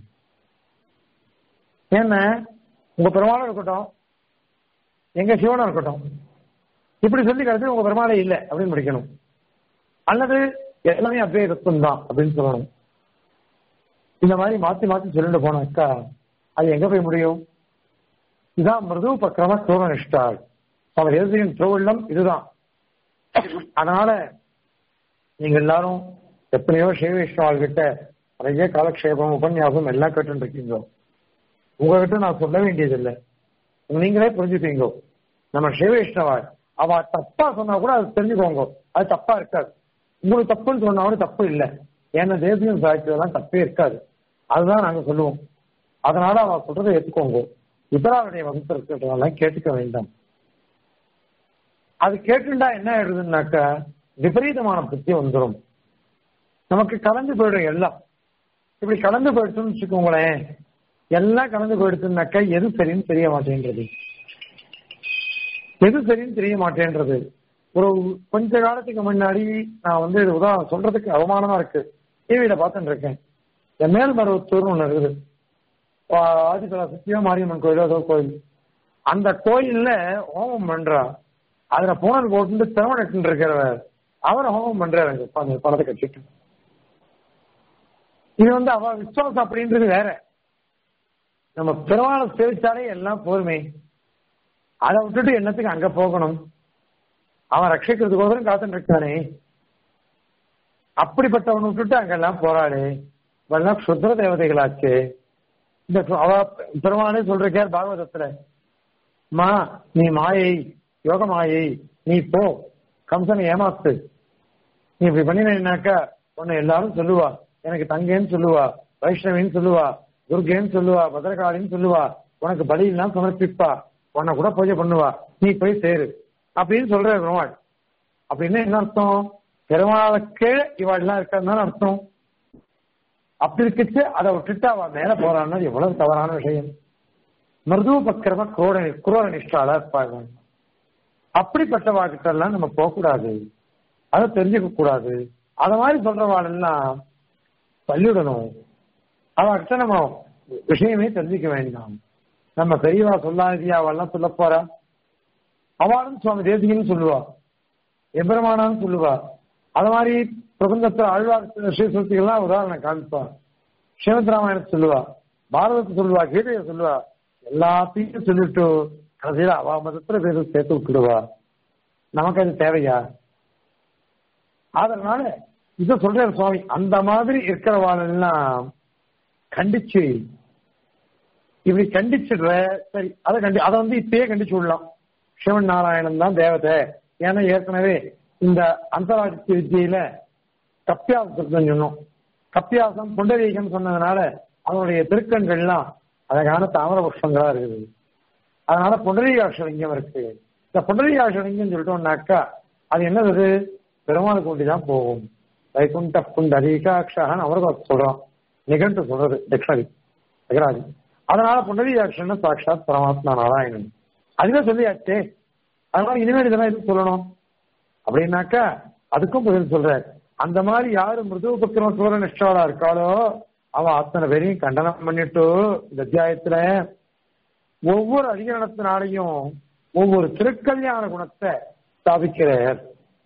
Speaker 1: என்ன உங்க பெருமாளும் இருக்கட்டும் எங்க சிவனும் இருக்கட்டும் இப்படி சொல்லி கடைசி உங்க பெருமாளே இல்லை அப்படின்னு முடிக்கணும் அல்லது எல்லாமே அப்படியே தத்துவம் தான் அப்படின்னு சொல்லணும் இந்த மாதிரி மாத்தி மாத்தி சொல்லிட்டு போனாக்கா அது எங்க போய் முடியும் இதான் மிருது பக்கிரம சூரனிஷ்டாள் அவர் எழுதியின் திருவள்ளம் இதுதான் அதனால நீங்க எல்லாரும் எத்தனையோ சேவேஷ்வாள் கிட்ட நிறைய காலக்ஷேபம் உபன்யாசம் எல்லாம் கேட்டு இருக்கீங்க உங்ககிட்ட நான் சொல்ல வேண்டியதில்லை நீங்களே புரிஞ்சுப்பீங்க நம்ம சேவேஷ்ணவாள் அவ தப்பா சொன்னா கூட அது தெரிஞ்சுக்கோங்க அது தப்பா இருக்காது உங்களுக்கு தப்புன்னு சொன்னா கூட தப்பு இல்லை ஏன்னா தேசியம் சாய்ச்சதெல்லாம் தப்பே இருக்காது அதுதான் நாங்க சொல்லுவோம் அதனால அவ சொல்றதை ஏற்றுக்கோங்க இதராவுடைய வகுப்பு இருக்கிறதெல்லாம் கேட்டுக்க வேண்டாம் அது கேட்டுண்டா என்ன ஆயிடுதுன்னாக்கா விபரீதமான புத்தி வந்துடும் நமக்கு கலந்து போயிடும் எல்லாம் இப்படி கடந்து போயிடுச்சுன்னு வச்சுக்கோங்களேன் எல்லாம் கடந்து போயிடுச்சுனாக்கா எது சரின்னு தெரிய மாட்டேன்றது எது சரின்னு தெரிய மாட்டேன்றது ஒரு கொஞ்ச காலத்துக்கு முன்னாடி நான் வந்து இது உதாரணம் சொல்றதுக்கு அவமானமா இருக்கு டிவியில பார்த்துட்டு இருக்கேன் இந்த மேல்மருவத்தூர்னு ஒண்ணு இருக்குது ஆதிபலா சத்தியா மாரியம்மன் கோயில் ஏதோ கோயில் அந்த கோயில்ல ஹோமம் பண்றா அதுல பூனல் போட்டு திருமணட்டு இருக்கிறவர் அவர் ஹோமம் பண்றாரு அங்க உட்கார்ந்து படத்தை கட்டிட்டு இது வந்து அவ விசுவாசம் அப்படின்றது வேற நம்ம பெருமாளை சேவிச்சாலே எல்லாம் போருமே அதை விட்டுட்டு என்னத்துக்கு அங்க போகணும் அவன் ரட்சிக்கிறதுக்கோசரம் காத்துட்டு இருக்கானே அப்படிப்பட்டவனை விட்டுட்டு அங்கெல்லாம் போராடு இவெல்லாம் சுத்திர தேவதைகளாச்சு இந்த அவ பெருமானே சொல்றார் பாகவதத்துல மா நீ மாயை யோக மாயை நீ போ கம்சனை ஏமாத்து நீ இப்படி பண்ணினாக்கா உன்னை எல்லாரும் சொல்லுவா எனக்கு தங்கேன்னு சொல்லுவா வைஷ்ணவின்னு சொல்லுவா துர்கேன்னு சொல்லுவா பத்ரகாளின்னு சொல்லுவா உனக்கு பலியெல்லாம் சமர்ப்பிப்பா உன்னை கூட பூஜை பண்ணுவா நீ போய் சேரு அப்படின்னு சொல்ற பெருமாள் அப்படின்னு என்ன அர்த்தம் பெருமாளை கீழே இவாள்லாம் இருக்கிறதுனால அர்த்தம் அப்படி இருக்குச்சு அதை விட்டுட்டு அவ மேல போறான்னு எவ்வளவு தவறான விஷயம் மிருது பக்கிரம குரோட குரோர நிஷ்டாலா இருப்பாங்க அப்படிப்பட்டவாக்கிட்ட எல்லாம் நம்ம போகக்கூடாது அதை தெரிஞ்சுக்க கூடாது அத மாதிரி சொல்றவாள் எல்லாம் பள்ளிவிடணும் அவகிட்ட நம்ம விஷயமே தெரிஞ்சுக்க வேண்டாம் நம்ம பெரியவா சொல்லாதியா அவெல்லாம் சொல்ல போறா அவளும் சுவாமி தேசிகன்னு சொல்லுவா எம்பெருமானான்னு சொல்லுவா அது மாதிரி பிரபந்தத்தில் ஆழ்வார் ஸ்ரீசுத்திகள்லாம் உதாரணம் காமிப்பா ஸ்ரீமத் ராமாயணத்தை சொல்லுவா பாரதத்தை சொல்லுவா கீதையை சொல்லுவா எல்லாத்தையும் சொல்லிட்டு கடைசியில அவ மதத்துல பேரு சேர்த்து விட்டுடுவா நமக்கு அது தேவையா அதனால இத சொல்றாரு சுவாமி அந்த மாதிரி இருக்கிறவாளெல்லாம் கண்டிச்சு இப்படி கண்டிச்சிடுற சரி அதை கண்டி அதை வந்து இப்பயே கண்டிச்சு விடலாம் சிவன் நாராயணன் தான் தேவதை ஏன்னா ஏற்கனவே இந்த அந்தராட்சி வித்தியில கப்பியாசம் சொன்னோம் கப்பியாசம் புண்டரீகம் சொன்னதுனால அவனுடைய திருக்கண்கள்லாம் அழகான தாமர புஷ்பங்களா இருக்குது அதனால புண்டரீகாட்சலிங்கம் இருக்கு இந்த புண்டரீகாட்சலிங்கம் சொல்லிட்டோம்னாக்கா அது என்னது பெருமாளுக்கு ஒண்டி தான் போகும் வைகுண்ட புண்டரீகாட்சகன் அவருக்கு சொல்றோம் நிகழ்ந்து சொல்றது டிக்ஷனரி அகராதி அதனால புண்டரீகாட்சன் சாட்சாத் பரமாத்மா நாராயணன் அதுவே சொல்லியாச்சே அதனால இனிமேல் இதெல்லாம் எதுக்கு சொல்லணும் அப்படின்னாக்கா அதுக்கும் பதில் சொல்ற அந்த மாதிரி யாரு மிருது பக்கிரம சூர நிஷ்டாளா இருக்காளோ அவ அத்தனை பேரையும் கண்டனம் பண்ணிட்டு இந்த அத்தியாயத்துல ஒவ்வொரு அதிகரணத்தினாலையும் ஒவ்வொரு திருக்கல்யாண குணத்தை ஸ்தாபிக்கிறார்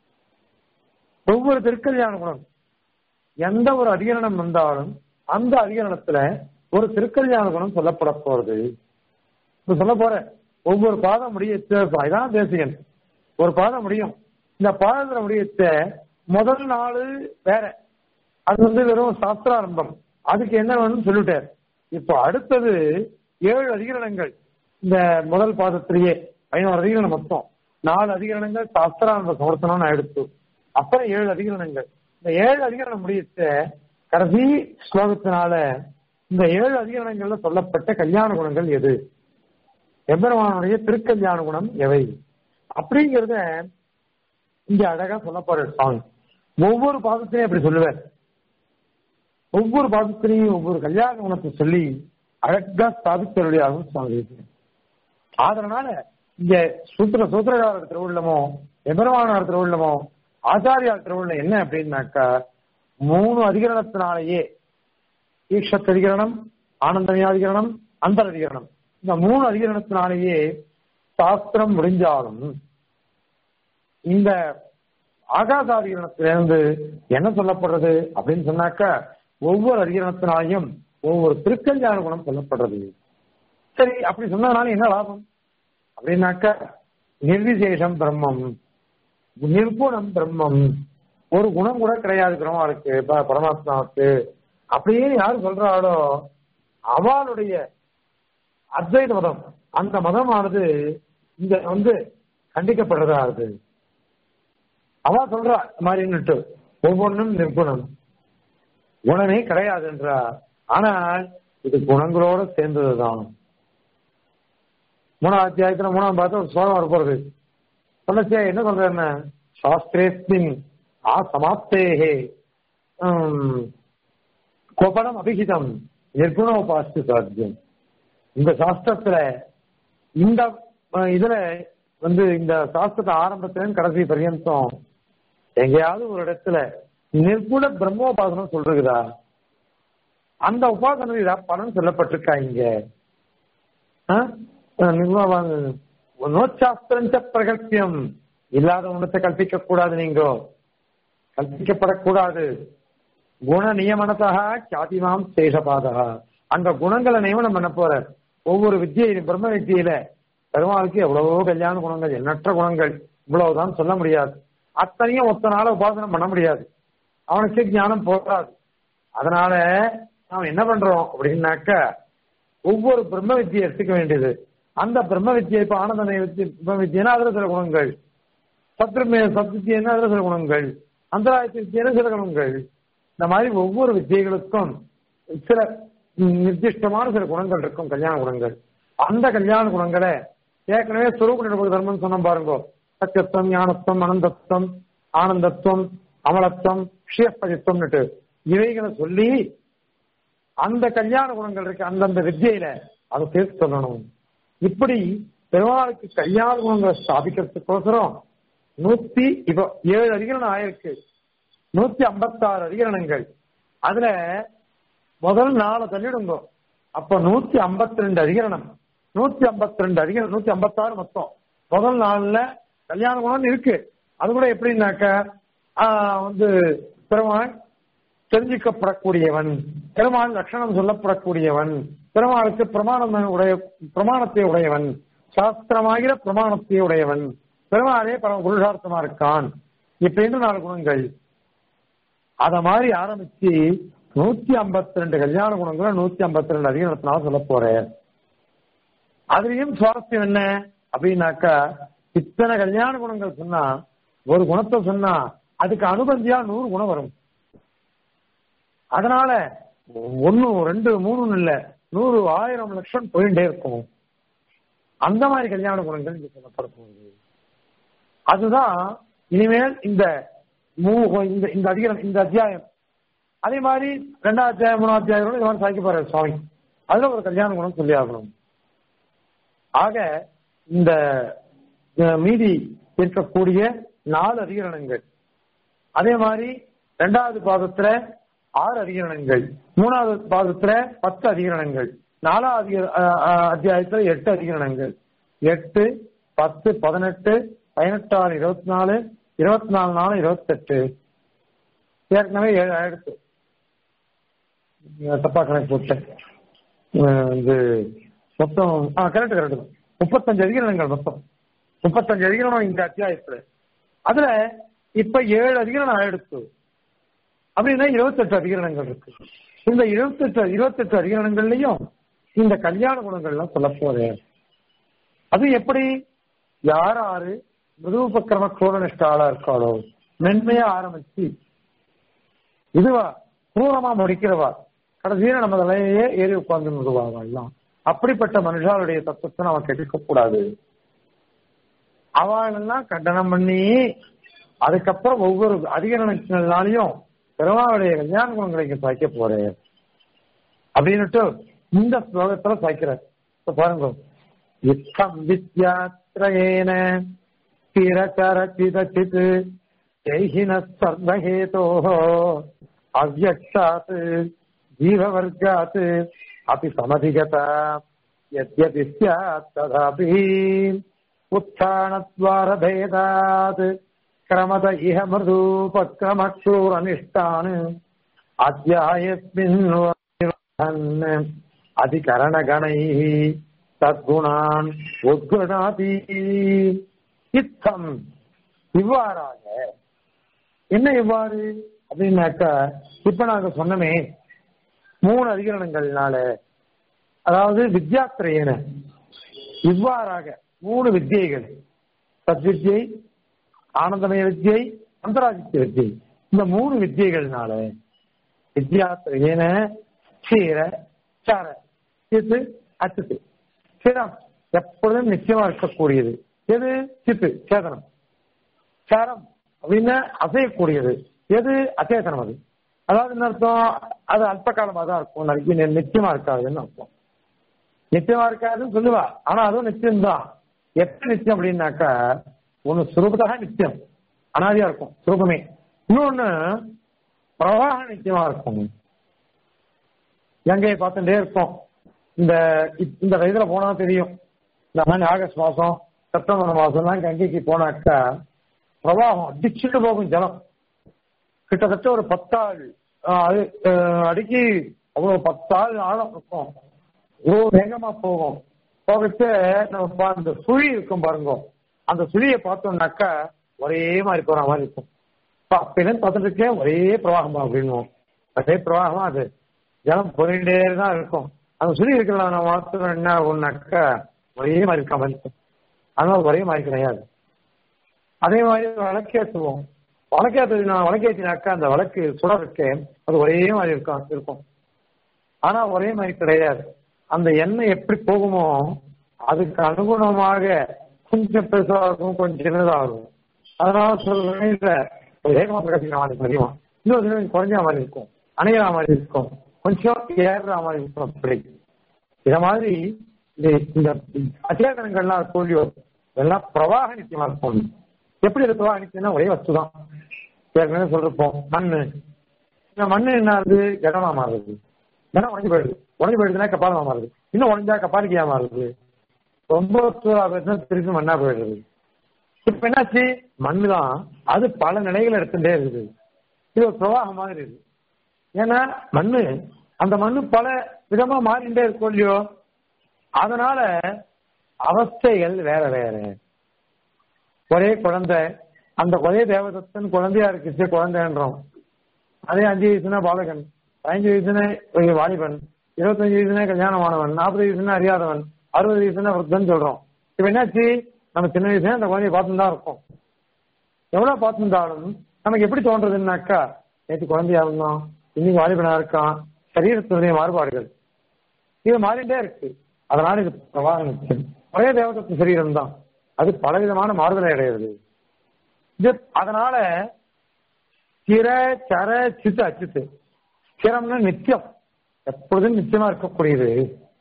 Speaker 1: ஒவ்வொரு திருக்கல்யாண குணம் எந்த ஒரு அதிகரணம் வந்தாலும் அந்த அதிகரணத்துல ஒரு திருக்கல்யாண குணம் சொல்லப்பட போறது இப்ப சொல்ல போற ஒவ்வொரு பாதம் முடிய இதான் தேசிகன் ஒரு பாதம் முடியும் இந்த பாதத்துல முடியத்த முதல் நாள் வேற அது வந்து வெறும் சாஸ்திராரம்பம் அதுக்கு என்ன வேணும்னு சொல்லிட்டார் இப்போ அடுத்தது ஏழு அதிகரணங்கள் இந்த முதல் பாதத்திலேயே பதினோரு அதிகரணம் மொத்தம் நாலு அதிகரணங்கள் சாஸ்திராரம்ப சமர்த்தனம்னு எடுத்து அப்புறம் ஏழு அதிகரணங்கள் இந்த ஏழு அதிகரணம் முடியத்த கடைசி ஸ்லோகத்தினால இந்த ஏழு அதிகரணங்கள்ல சொல்லப்பட்ட கல்யாண குணங்கள் எது எம்பெருமானுடைய திருக்கல்யாண குணம் எவை அப்படிங்கிறத இங்க அழகா சொல்ல போற சுவாமி ஒவ்வொரு பாதத்திலையும் அப்படி சொல்லுவார் ஒவ்வொரு பாதத்திலையும் ஒவ்வொரு கல்யாண குணத்தை சொல்லி அழகா ஸ்தாபித்தருடையாகவும் சுவாமி பேசுகிறேன் அதனால இங்க சூத்திர சூத்திரகார திருவுள்ளமோ எபெருமானார் திருவுள்ளமோ ஆச்சாரியார் திருவுள்ளம் என்ன அப்படின்னாக்கா மூணு அதிகரணத்தினாலேயே ஈக்ஷத் அதிகரணம் ஆனந்தமயாதிகரணம் அந்தர் அதிகரணம் இந்த மூணு அதிகரணத்தினாலேயே சாஸ்திரம் முடிஞ்சாலும் இந்த ஆகாசாதிகரணத்திலிருந்து என்ன சொல்லப்படுறது அப்படின்னு சொன்னாக்கா ஒவ்வொரு அதிகரணத்தினாலையும் ஒவ்வொரு திருக்கல்யாண குணம் சொல்லப்படுறது சரி அப்படி சொன்னதுனால என்ன லாபம் அப்படின்னாக்கா நிர்விசேஷம் பிரம்மம் நிர்குணம் பிரம்மம் ஒரு குணம் கூட கிடையாது பிரம்மாவுக்கு பரமாத்மாவுக்கு அப்படியே யார் சொல்றாளோ அவளுடைய அத்வைத மதம் அந்த மதமானது இங்க வந்து கண்டிக்கப்படுறதா இருக்கு அவ சொல்றா மாதிரின்னுட்டு ஒவ்வொன்றும் நிர்குணம் குணமே கிடையாதுன்றா ஆனால் இது குணங்களோட சேர்ந்ததுதான் மூணாம் அத்தியாயத்துல மூணாம் பார்த்து ஒரு சோழம் வரப்போறது சொல்லச்சே என்ன சொல்ற என்ன சாஸ்திரேஸ்மின் ஆ சமாப்தேகே கோபடம் அபிஹிதம் நிர்குணோபாஸ்து சாத்தியம் இந்த சாஸ்திரத்துல இந்த அஹ், இதுல வந்து இந்த சாஸ்திரத்தை ஆரம்பத்துல கடைசி பர்யந்தம் எங்கேயாவது ஒரு இடத்துல நிர்குண பிரம்மோபாசனம் சொல்றதுதா அந்த உபாசனையில பலன் சொல்லப்பட்டிருக்கா இங்க நோச்சாஸ்திரஞ்ச பிரகல்பியம் இல்லாத ஒன்றத்தை கல்பிக்க கூடாது நீங்க கல்பிக்கப்படக்கூடாது குண நியமனத்தா சாதிமாம் சேஷபாதகா அந்த குணங்களை நியமனம் பண்ண போற ஒவ்வொரு வித்தியிலும் பிரம்ம வித்தியில பெருமாளுக்கு எவ்வளவோ கல்யாண குணங்கள் எண்ணற்ற குணங்கள் இவ்வளவுதான் சொல்ல முடியாது அத்தனையும் ஒத்த நாள உபாசனம் பண்ண முடியாது அவனுக்கு ஞானம் போகாது அதனால நாம் என்ன பண்றோம் அப்படின்னாக்க ஒவ்வொரு பிரம்ம வித்தியை எடுத்துக்க வேண்டியது அந்த பிரம்ம வித்தியை இப்ப ஆனந்தனை வித்தியை பிரம்ம வித்தியனா அதுல சில குணங்கள் சத்ருமே சத்வித்தியன்னா அதுல சில குணங்கள் அந்தராயத்து வித்தியன சில குணங்கள் இந்த மாதிரி ஒவ்வொரு வித்தியைகளுக்கும் சில ம், நிர்திஷ்டமான சில குணங்கள் இருக்கும் கல்யாண குணங்கள் அந்த கல்யாண குணங்களை ஏற்கனவே சுரூப நிருபக தர்மம் சொன்னோம் பாருங்க சத்தியத்துவம் ஞானத்துவம் அனந்தத்துவம் ஆனந்தத்துவம் அமலத்துவம் க்ஷயப்பதித்துவம்னுட்டு இவைகளை சொல்லி அந்த கல்யாண குணங்கள் இருக்கு அந்தந்த வித்தியில அதை சேர்த்து சொல்லணும் இப்படி பெருமாளுக்கு கல்யாண குணங்களை ஸ்தாபிக்கிறதுக்கோசரம் நூத்தி இப்போ ஏழு அதிகரணம் ஆயிருக்கு நூத்தி ஐம்பத்தாறு அதிகரணங்கள் அதுல முதல் நாலு தள்ளிடுங்க அப்ப நூத்தி ஐம்பத்தி ரெண்டு அதிகரணம் நூத்தி ஐம்பத்தி ரெண்டு அதிகரணம் நூத்தி ஐம்பத்தாறு மொத்தம் முதல் நாள்ல கல்யாண குணம் இருக்கு அது கூட எப்படின்னாக்க ஆஹ், வந்து பெருமாள் தெரிஞ்சிக்கப்படக்கூடியவன் பெருமாள் லட்சணம் சொல்லப்படக்கூடியவன் பெருமாளுக்கு பிரமாணம் உடைய பிரமாணத்தை உடையவன் சாஸ்திரமாகிற பிரமாணத்தை உடையவன் பெருமாளே பரம புருஷார்த்தமா இருக்கான் இப்படின்னு நாலு குணங்கள் அத மாதிரி ஆரம்பிச்சு நூத்தி ஐம்பத்தி ரெண்டு கல்யாண குணங்களை நூத்தி ஐம்பத்தி ரெண்டு அதிகாரத்தினால சொல்ல போறேன் அதுலயும் சுவாரஸ்யம் என்ன அப்படின்னாக்கா இத்தனை கல்யாண குணங்கள் சொன்னா ஒரு குணத்தை சொன்னா அதுக்கு அனுபந்தியா நூறு குணம் வரும் அதனால ஒன்னு ரெண்டு மூணு இல்ல நூறு ஆயிரம் லட்சம் போயிட்டே இருக்கும் அந்த மாதிரி கல்யாண குணங்கள் இங்க சொல்லப்பட போகுது அதுதான் இனிமேல் இந்த மூ இந்த இந்த அதிகாரம் இந்த அத்தியாயம் அதே மாதிரி ரெண்டாம் அத்தியாயம் மூணாம் அத்தியாயம் கூட இவன் சாய்க்க போறாரு சுவாமி அதுல ஒரு கல்யாண குணம் சொல்லி ஆகணும் ஆக இந்த அஹ், மீதி இருக்கக்கூடிய நாலு அதிகரணங்கள் அதே மாதிரி ரெண்டாவது பாதத்துல ஆறு அதிகரணங்கள் மூணாவது பாதத்துல பத்து அதிகரணங்கள் நாலாவது அதிக- அஹ், அஹ், அத்தியாயத்துல எட்டு அதிகரணங்கள் எட்டு பத்து பதினெட்டு பதினெட்டாறு இருபத்தி நாலு இருபத்தி நாலு நாலு இருபத்தெட்டு ஏற்கனவே ஏழு ஆயிடுச்சு அஹ் தப்பா கணக்கு போட்டேன் அஹ் இது மொத்தம் ஆ கரெக்ட் கரெக்ட் முப்பத்தஞ்சு அதிகரணங்கள் மொத்தம் முப்பத்தஞ்சு அதிகரணம் இந்த அத்தியாயத்துல அதுல இப்ப ஏழு அதிகரணம் ஆயிடுச்சு அப்படின்னா இருபத்தெட்டு அதிகரணங்கள் இருக்கு இந்த இருபத்தெட்டு இருபத்தெட்டு அதிகரணங்கள்லயும் இந்த கல்யாண குணங்கள்லாம் சொல்ல போறேன் அது எப்படி யார் யாரு மிருதுபக்கிரம குரோரனிஷ்டாளா இருக்காளோ மென்மையா ஆரம்பிச்சு இதுவா குரூரமா முடிக்கிறவா கடைசியில நம்ம தலையே ஏறி உட்கார்ந்து விடுவாங்கலாம் அப்படிப்பட்ட மனுஷாளுடைய தத்துவத்தை நம்ம கெடுக்க கூடாது அவளெல்லாம் கண்டனம் பண்ணி அதுக்கப்புறம் ஒவ்வொரு அதிகரணத்தினாலையும் பெருமாளுடைய கல்யாண குணங்களை இங்க சாய்க்க போறேன் அப்படின்னுட்டு இந்த ஸ்லோகத்துல சாய்க்கிறார் இப்ப பாருங்க யுத்தம் வித்யாத்ரயேன ஸ்திரகரச்சிதச்சித் ஜெய்ஹின சர்வஹேதோ அவ்யக்ஷாத் ஜீவவர்காத் அபி சமதிகதா யத்யபி ஸ்யாத் ததாபி உத்தானத்வாரபேதாத் கிரமத இஹ மிருதூபக்ரமக்ஷூரனிஷ்டான் அத்தியாயஸ்மின் அதிகரணகணைः தத்குணான் உத்குணாதி இத்தம் இவ்வாறாக என்ன இவ்வாறு அப்படின்னாக்கா இப்ப நாங்க சொன்னமே மூணு அதிகரணங்கள்னால அதாவது வித்யாத்திரையன இவ்வாறாக மூணு வித்தியைகள் சத்வித்யை ஆனந்தமய வித்யை அந்தராதித்ய வித்யை இந்த மூணு வித்தியைகள்னால வித்யாத்திரையன சீர சார சித்து அச்சித்து சிரம் எப்பொழுதும் நிச்சயமா இருக்கக்கூடியது எது சித்து சேதனம் சாரம் அப்படின்னு அசையக்கூடியது எது அச்சேதனம் அது அதாவது என்ன அர்த்தம் அது அல்ப காலமா தான் இருக்கும் நாளைக்கு நி- நிச்சயமா இருக்காதுன்னு அர்த்தம் நிச்சயமா இருக்காதுன்னு சொல்லுவா ஆனா அதுவும் நிச்சயம்தான் எப்படி நிச்சயம் அப்படின்னாக்கா ஒண்ணு சுரூபதாக நிச்சயம் அனாதியா இருக்கும் சுரூபமே இன்னொன்னு பிரவாக நிச்சயமா இருக்கும் கங்கையை பார்த்துட்டே இருக்கும் இந்த இப்- இந்த வயதுல போனா தெரியும் இந்த மாதிரி ஆகஸ்ட் மாசம் செப்டம்பர் மாசம்லாம் கங்கைக்கு போனாக்கா பிரவாகம் அடிச்சுட்டு போகும் ஜலம் கிட்டத்தட்ட ஒரு பத்தாள் ஆஹ், அது ஆஹ், அடிக்கி அவ்வளவு பத்தாள் ஆழம் இருக்கும் இவ்வளவு வேகமா போகும் போகச்சு நம்ம பா- அந்த சுழி இருக்கும் பாருங்க அந்த சுழியை பார்த்தோம்னாக்கா ஒரே மாதிரி போற மாதிரி இருக்கும் இப்ப அப்பயிலேருந்து பார்த்துட்டு இருக்கேன் ஒரே பிரவாகமா அப்படின்னுவோம் அதே பிரவாகமா அது ஜலம் போயிட்டே தான் இருக்கும் அந்த சுழி இருக்கிற நம்ம மாத்திரம் என்ன ஆகும்னாக்கா ஒரே மாதிரி இருக்க மாதிரி இருக்கும் அதனால ஒரே மாதிரி கிடையாது அதே மாதிரி விளக்கேற்றுவோம் விளக்கேற்று விளக்கேற்றினாக்கா அந்த விளக்கு சுடருக்கு அது ஒரே மாதிரி இருக்கும் இருக்கும் ஆனா ஒரே மாதிரி கிடையாது அந்த எண்ணெய் எப்படி போகுமோ அதுக்கு அனுகுணமாக கொஞ்சம் பெருசாக இருக்கும் கொஞ்சம் சின்னதாக இருக்கும் அதனால சொல்றேன் இத ஒரு வேகமா பிரகாசிக்கிற மாதிரி இருக்கும் அதிகமா இன்னொரு சில குறைஞ்ச மாதிரி இருக்கும் அணையிற மாதிரி இருக்கும் கொஞ்சம் ஏறுற மாதிரி இருக்கும் அப்படி இத மாதிரி இந்த- இந்த அச்சேதனங்கள்லாம் தோல்வியோ இதெல்லாம் பிரவாக நிச்சயமா இருக்கும் எப்படி இது பிரவாக நிச்சயம்னா ஒரே வஸ்து தான் ஏற்கனவே சொல்லிருப்போம் மண்ணு இந்த மண்ணு என்ன ஆகுது இடமா மாறுது இடம் உடஞ்சு போயிடுது உடஞ்சு போயிடுதுன்னா கப்பாலமா மாறுது இன்னும் உடஞ்சா கப்பாலிக்கையா மாறுது ரொம்ப சூறா போயிடுச்சுன்னா திருப்பி மண்ணா போயிடுது இப்ப என்னாச்சு மண்ணு தான் அது பல நிலைகள் எடுத்துட்டே இருக்குது இது ஒரு பிரவாகம் மாதிரி இருக்கு ஏன்னா மண்ணு அந்த மண்ணு பல விதமா மாறிண்டே இருக்கும் இல்லையோ அதனால அவஸ்தைகள் வேற வேற ஒரே குழந்தை அந்த ஒரே தேவதத்தன் குழந்தையா இருக்குச்சு குழந்தைன்றோம் அதே அஞ்சு வயசுனா பாலகன் பதினஞ்சு வயசுனா ஒரு வாலிபன் இருபத்தஞ்சு வயசுனா கல்யாணமானவன் நாற்பது வயசுனா அறியாதவன் அறுபது வயசுனா விருத்தன் சொல்றோம் இப்ப என்னாச்சு நம்ம சின்ன வயசுல அந்த குழந்தைய பார்த்துன்னு தான் இருக்கோம் எவ்வளவு பார்த்துருந்தாலும் நமக்கு எப்படி தோன்றதுன்னாக்கா நேற்று குழந்தையா இருந்தோம் இன்னைக்கு வாலிபனா இருக்கான் சரீரத்தினுடைய மாறுபாடுகள் இது மாறிட்டே இருக்கு அதனால இது பிரவாக நிச்சயம் ஒரே தேவதத்தின் சரீரம் தான் அது பலவிதமான மாறுதலை அடைகிறது இது அதனால ஸ்திர சர சித்து அச்சித்து ஸ்திரம்னா நித்தியம் எப்பொழுதும் நிச்சயமா இருக்கக்கூடியது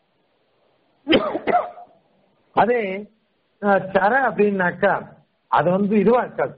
Speaker 1: அதே அஹ், சர அப்படின்னாக்கா அது வந்து இதுவா இருக்காது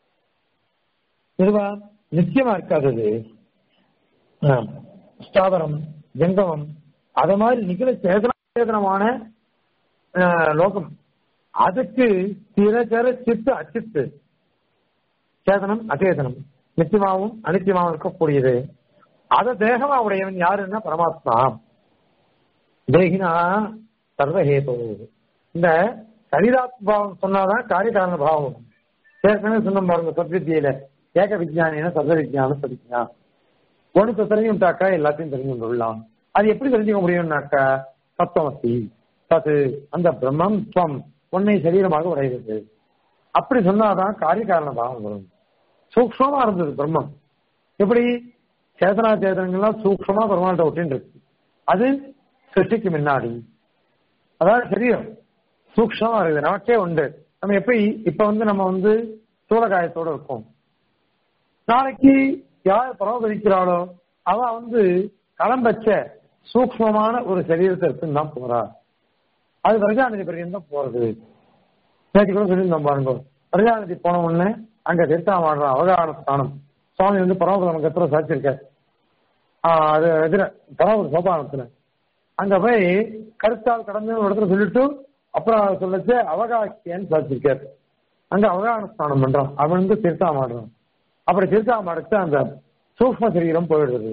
Speaker 1: இதுவா நிச்சயமா இருக்காது அது ஆஹ், ஸ்தாவரம் ஜங்கமம் அத மாதிரி நிகழ சேதன சேதனமான ஆஹ், லோகம் அதுக்கு ஸ்திரச்சர சித்து அச்சித்து சேதனம் அச்சேதனம் நித்தியமாவும் அனித்தியமாவும் இருக்கக்கூடியது அத தேகமா உடையவன் யாருன்னா பரமாத்மா தேகினா சர்வஹேதோ இந்த சரீராத்பாவம் சொன்னாதான் காரியகாரண பாவம் வரும். ஏற்கனவே சொன்ன பாருங்க சத்வித்தியில ஏக விஜயானின சர்வ விஜயானம் சதிக்கா ஒன்று தெரிஞ்சுட்டாக்கா எல்லாத்தையும் தெரிஞ்சு கொள்ளலாம் அது எப்படி தெரிஞ்சுக்க முடியும்னாக்கா சத்தமசி சத்து அந்த பிரம்மம் ஸ்வம் உன்னை சரீரமாக உடையது அப்படி சொன்னாதான் காரியகாரண பாவம் வரும் சூக்ஷமா இருந்தது பிரம்மம் எப்படி சேதனா சேதனங்கள்லாம் சூக்ஷமா பெருமாள்கிட்ட ஒட்டின்னு இருக்கு அது சிருஷ்டிக்கு முன்னாடி அதாவது சரீரம் சூக்ஷமா இருக்குது நமக்கே உண்டு நம்ம எப்படி இப்ப வந்து நம்ம வந்து சூழகாயத்தோட இருக்கோம் நாளைக்கு யார் பரமபதிக்கிறாளோ அவ வந்து களம்பச்ச சூக்ஷ்மமான ஒரு சரீரத்தை எடுத்துன்னு தான் போறா அது பிரஜாநிதி பரியந்தம் தான் போறது நேற்று கூட சொல்லியிருந்தோம் பாருங்க பிரஜாநிதி போன உடனே அங்க திருத்தாமாடுற அவகான ஸ்தானம் சுவாமி வந்து பரமபத மங்கத்துல சாச்சிருக்காரு ஆஹ் அது எதிர பரமபத சோபானத்துல அங்க போய் கருத்தால் கடந்து ஒரு இடத்துல சொல்லிட்டு அப்புறம் சொல்லச்சு அவகாசியன்னு சாச்சிருக்காரு அங்க அவகான ஸ்தானம் பண்றான் அவன் வந்து திருத்தாமாடுறான் அப்படி திருத்தாமாடுச்சு அந்த சூக்ம சரீரம் போயிடுறது